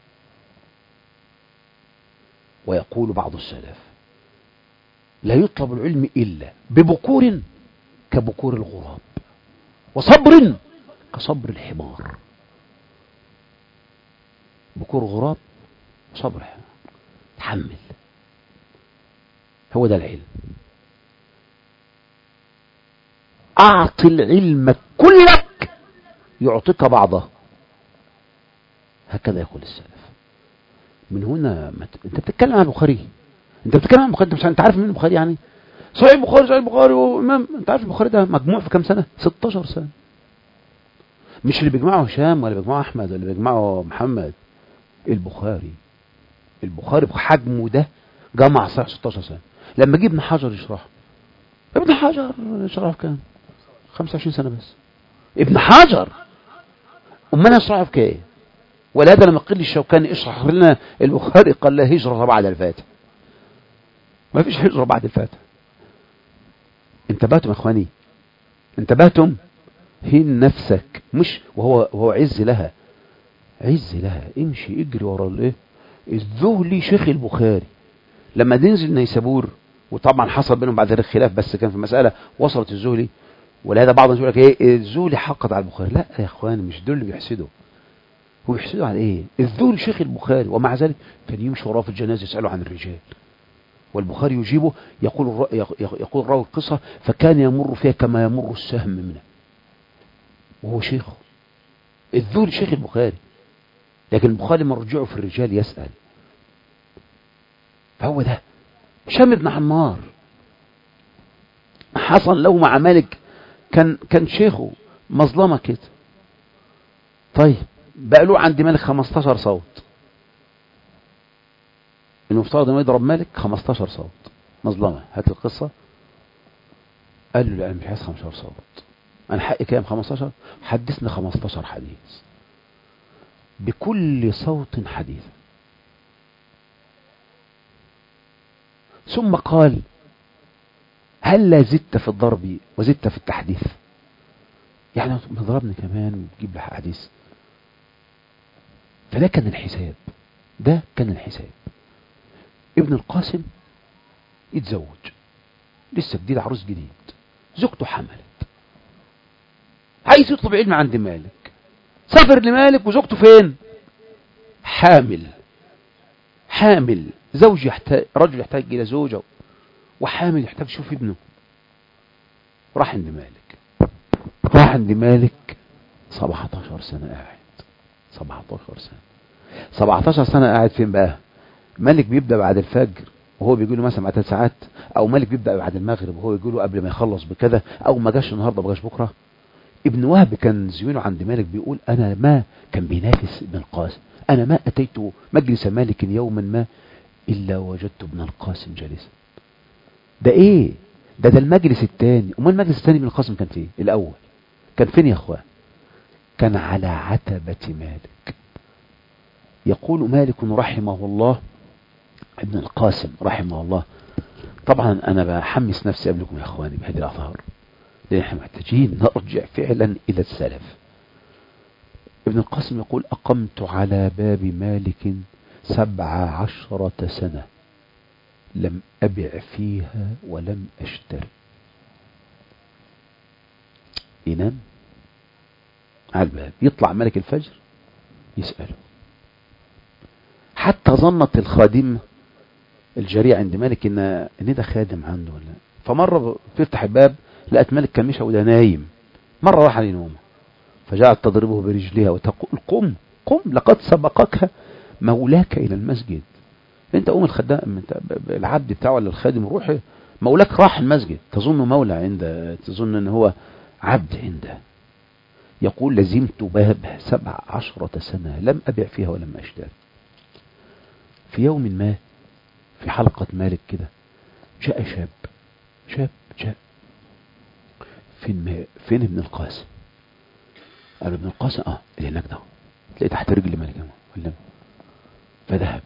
S1: ويقول بعض السلف لا يطلب العلم إلا ببكور كبكور الغراب وصبر كصبر الحمار بكور غراب وصبر حمار تحمل هو ده العلم أعطي العلم كلك يعطيك بعضه هكذا يقول السلف من هنا مت... انت بتتكلم عن البخاري انت بتتكلم عن البخاري انت, انت عارف مين البخاري يعني صحيح البخاري صحيح البخاري وامام انت عارف البخاري ده مجموع في كام سنه 16 سنه مش اللي بيجمعه هشام ولا بيجمعه احمد ولا بيجمعه محمد البخاري البخاري بحجمه ده جمع صحيح 16 سنه لما جه ابن حجر يشرحه ابن حجر شرحه كام 25 سنه بس ابن حجر امال يشرحه في كام ولهذا لما قيل الشوكاني اشرح لنا البخاري قال لا هجرة بعد الفاتح ما فيش هجرة بعد الفاتح انتبهتم يا اخواني انتبهتم هين نفسك مش وهو وهو عز لها عز لها امشي اجري ورا الايه الذهلي شيخ البخاري لما ننزل نيسابور وطبعا حصل بينهم بعد ذلك خلاف بس كان في مسألة وصلت الزهلي ولهذا بعض الناس يقول لك ايه الزهلي حقد على البخاري لا يا اخواني مش دول اللي بيحسدوا هو بيحسدوا على ايه الذهلي شيخ البخاري ومع ذلك كان يمشي وراه في الجنازة يسأله عن الرجال والبخاري يجيبه يقول الر... يقول راوي القصة فكان يمر فيها كما يمر السهم منه وهو شيخه الذهلي شيخ البخاري لكن البخاري مرجعه في الرجال يسأل فهو ده هشام بن عمار حصل له مع مالك كان كان شيخه مظلمة كده طيب بقى له عند مالك 15 صوت المفترض انه يضرب مالك 15 صوت مظلمة هات القصة قال له لا انا مش عايز 15 صوت انا حقي كام 15 حدثنا 15 حديث بكل صوت حديث ثم قال هل لا زدت في الضرب وزدت في التحديث يعني مضربني كمان وتجيب لي حديث فده كان الحساب ده كان الحساب ابن القاسم يتزوج لسه جديد عروس جديد زوجته حملت عايز يطلب علم عند مالك سافر لمالك وزوجته فين حامل حامل زوج يحتاج رجل يحتاج إلى زوجة وحامل يحتاج يشوف ابنه راح عند مالك راح عند مالك 17 سنة قاعد 17 سنة 17 سنة قاعد فين بقى مالك بيبدأ بعد الفجر وهو بيقول له مثلا بعد ثلاث ساعات او مالك بيبدأ بعد المغرب وهو يقول له قبل ما يخلص بكذا او ما جاش النهارده ما جاش بكره ابن وهب كان زميله عند مالك بيقول انا ما كان بينافس ابن القاسم انا ما اتيت مجلس مالك يوما ما الا وجدت ابن القاسم جالسا ده ايه ده ده المجلس الثاني امال المجلس الثاني ابن القاسم كان فين الاول كان فين يا اخوان كان على عتبة مالك يقول مالك رحمه الله ابن القاسم رحمه الله طبعا انا بحمس نفسي قبلكم يا اخواني بهذه الاثار لان احنا محتاجين نرجع فعلا الى السلف ابن القاسم يقول اقمت على باب مالك سبع عشرة سنة لم أبع فيها ولم أشتري ينام على الباب يطلع ملك الفجر يسأله حتى ظنت الخادم الجريء عند مالك ان ان ده خادم عنده ولا فمرة تفتح الباب لقت مالك كان مشى وده نايم مرة راح لنومه فجاءت تضربه برجلها وتقول قم قم لقد سبقك مولاك الى المسجد انت قوم الخدام انت العبد بتاعه ولا الخادم روح مولاك راح المسجد تظن مولى عند تظن ان هو عبد عنده يقول لزمت باب سبع عشرة سنة لم أبع فيها ولم أشتري في يوم ما في حلقة مالك كده جاء شاب شاب جاء فين ما فين ابن القاسم قال ابن القاسم اه اللي هناك ده تلاقيه تحت رجل مالك ولا فذهب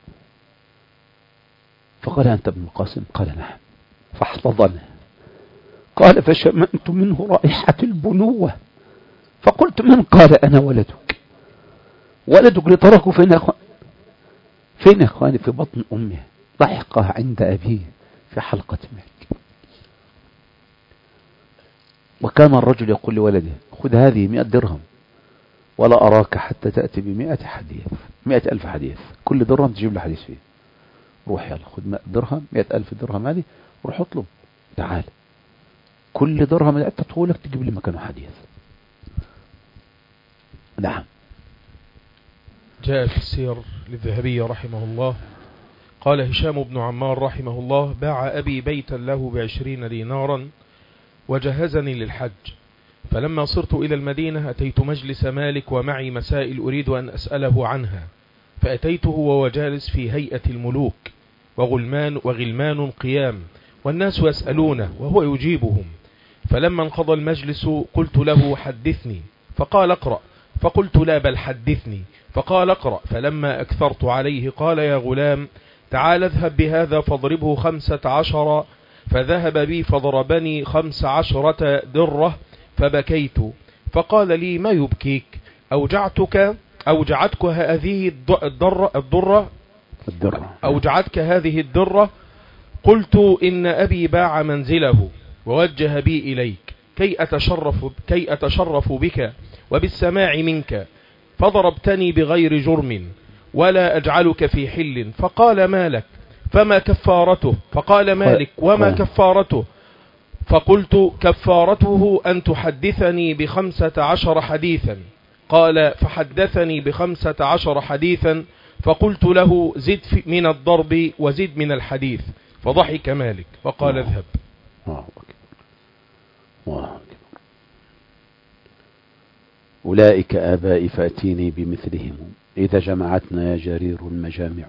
S1: فقال أنت ابن القاسم قال نعم فاحتضنه قال فشممت منه رائحة البنوة فقلت من قال أنا ولدك ولدك لتركه فين يا أخوان فين يا أخواني في بطن أمه ضحكه عند أبيه في حلقة مالك وكان الرجل يقول لولده خذ هذه مئة درهم ولا أراك حتى تأتي بمئة حديث مئة ألف حديث كل درهم تجيب له حديث فيه روح يلا خذ مئة درهم مئة ألف درهم هذه روح اطلب تعال كل درهم اللي أعطته لك تجيب لي مكانه حديث نعم
S2: جاء في السير للذهبي رحمه الله قال هشام بن عمار رحمه الله باع أبي بيتا له بعشرين دينارا وجهزني للحج فلما صرت إلى المدينة أتيت مجلس مالك ومعي مسائل أريد أن أسأله عنها فأتيته وهو جالس في هيئة الملوك وغلمان وغلمان قيام والناس يسألونه وهو يجيبهم فلما انقضى المجلس قلت له حدثني فقال اقرأ فقلت لا بل حدثني فقال اقرأ فلما أكثرت عليه قال يا غلام تعال اذهب بهذا فاضربه خمسة عشر فذهب بي فضربني خمس عشرة درة فبكيت فقال لي ما يبكيك أوجعتك أوجعتك هذه الض- الضرة, الضرة
S1: الدرة
S2: أوجعتك هذه الدرة قلت إن أبي باع منزله ووجه بي إليك كي أتشرف, كي أتشرف بك وبالسماع منك فضربتني بغير جرم ولا أجعلك في حل فقال ما لك فما كفارته فقال مالك وما
S1: قال.
S2: كفارته فقلت كفارته أن تحدثني بخمسة عشر حديثا قال فحدثني بخمسة عشر حديثا فقلت له زد في- من الضرب وزد من الحديث فضحك مالك فقال
S1: نعم.
S2: اذهب
S1: الله أكبر الله أكبر أولئك آبائي فأتيني بمثلهم إذا جمعتنا يا جرير المجامع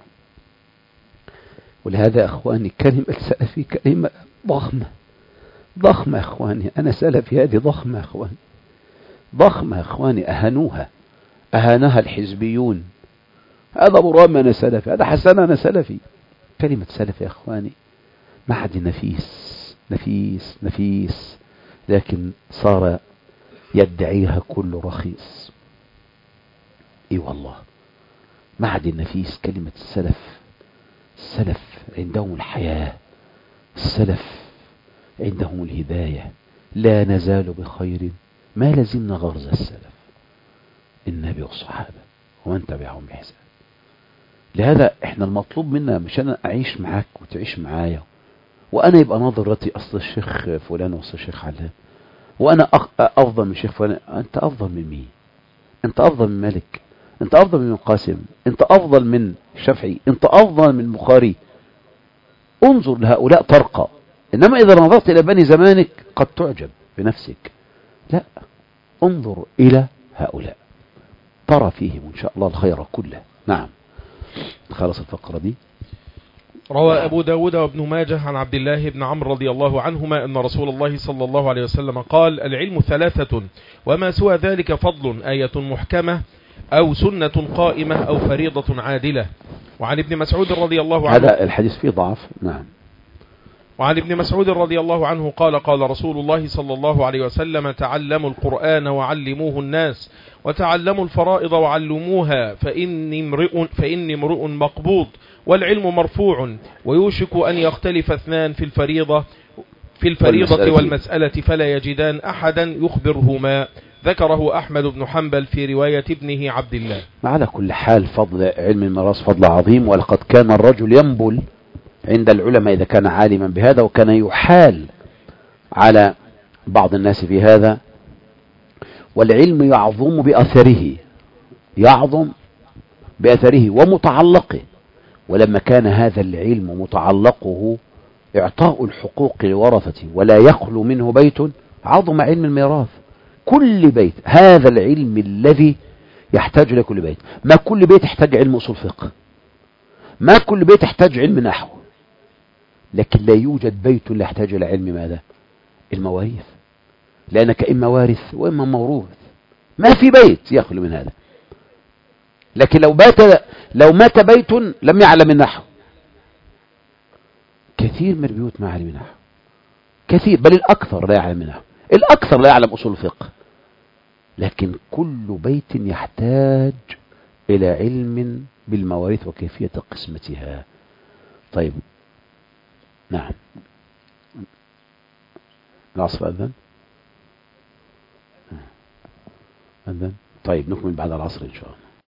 S1: ولهذا أخواني كلمة سلفي كلمة ضخمة ضخمة يا أخواني أنا سلفي هذه ضخمة يا أخواني ضخمة يا أخواني أهانوها أهانها الحزبيون هذا أبو رام أنا سلفي هذا حسن أنا سلفي كلمة سلف يا أخواني معدن نفيس نفيس نفيس لكن صار يدعيها كل رخيص اي والله معدن نفيس كلمة السلف السلف عندهم الحياة السلف عندهم الهداية لا نزال بخير ما لزمنا غرز السلف النبي والصحابة ومن تبعهم بإحسان لهذا احنا المطلوب منا مش انا اعيش معاك وتعيش معايا وانا يبقى نظرتي اصل الشيخ فلان واصل الشيخ علان وانا أخ- افضل من شيخ فلان انت افضل من مين انت افضل من مالك انت افضل من قاسم انت افضل من الشافعي انت افضل من البخاري انظر لهؤلاء ترقى انما اذا نظرت الى بني زمانك قد تعجب بنفسك لا انظر الى هؤلاء ترى فيهم ان شاء الله الخير كله نعم خلص الفقرة دي
S2: روى أبو داود وابن ماجه عن عبد الله بن عمرو رضي الله عنهما أن رسول الله صلى الله عليه وسلم قال العلم ثلاثة وما سوى ذلك فضل آية محكمة أو سنة قائمة أو فريضة عادلة وعن ابن مسعود رضي الله عنه
S1: هذا الحديث فيه ضعف نعم
S2: وعن ابن مسعود رضي الله عنه قال قال رسول الله صلى الله عليه وسلم تعلموا القرآن وعلموه الناس وتعلموا الفرائض وعلموها فإني امرئ, فإني امرؤ مقبوض والعلم مرفوع ويوشك أن يختلف اثنان في الفريضة في الفريضة
S1: والمسألة.
S2: والمسألة فلا يجدان أحدا يخبرهما ذكره أحمد بن حنبل في رواية ابنه عبد الله
S1: على كل حال فضل علم الميراث فضل عظيم ولقد كان الرجل ينبل عند العلماء إذا كان عالما بهذا وكان يحال على بعض الناس في هذا والعلم يعظم بأثره يعظم بأثره ومتعلقه ولما كان هذا العلم متعلقه إعطاء الحقوق لورثته ولا يخلو منه بيت عظم علم الميراث كل بيت هذا العلم الذي يحتاج إلى كل بيت ما كل بيت يحتاج علم أصول فقه ما كل بيت يحتاج علم نحو لكن لا يوجد بيت لا يحتاج إلى علم ماذا المواريث لأنك إما وارث وإما موروث ما في بيت يخلو من هذا لكن لو بات لو مات بيت لم يعلم النحو كثير من البيوت ما يعلم النحو كثير بل الأكثر لا يعلم النحو الأكثر لا يعلم أصول الفقه لكن كل بيت يحتاج إلى علم بالمواريث وكيفية قسمتها طيب نعم العصر أذن أذن طيب نكمل بعد العصر إن شاء الله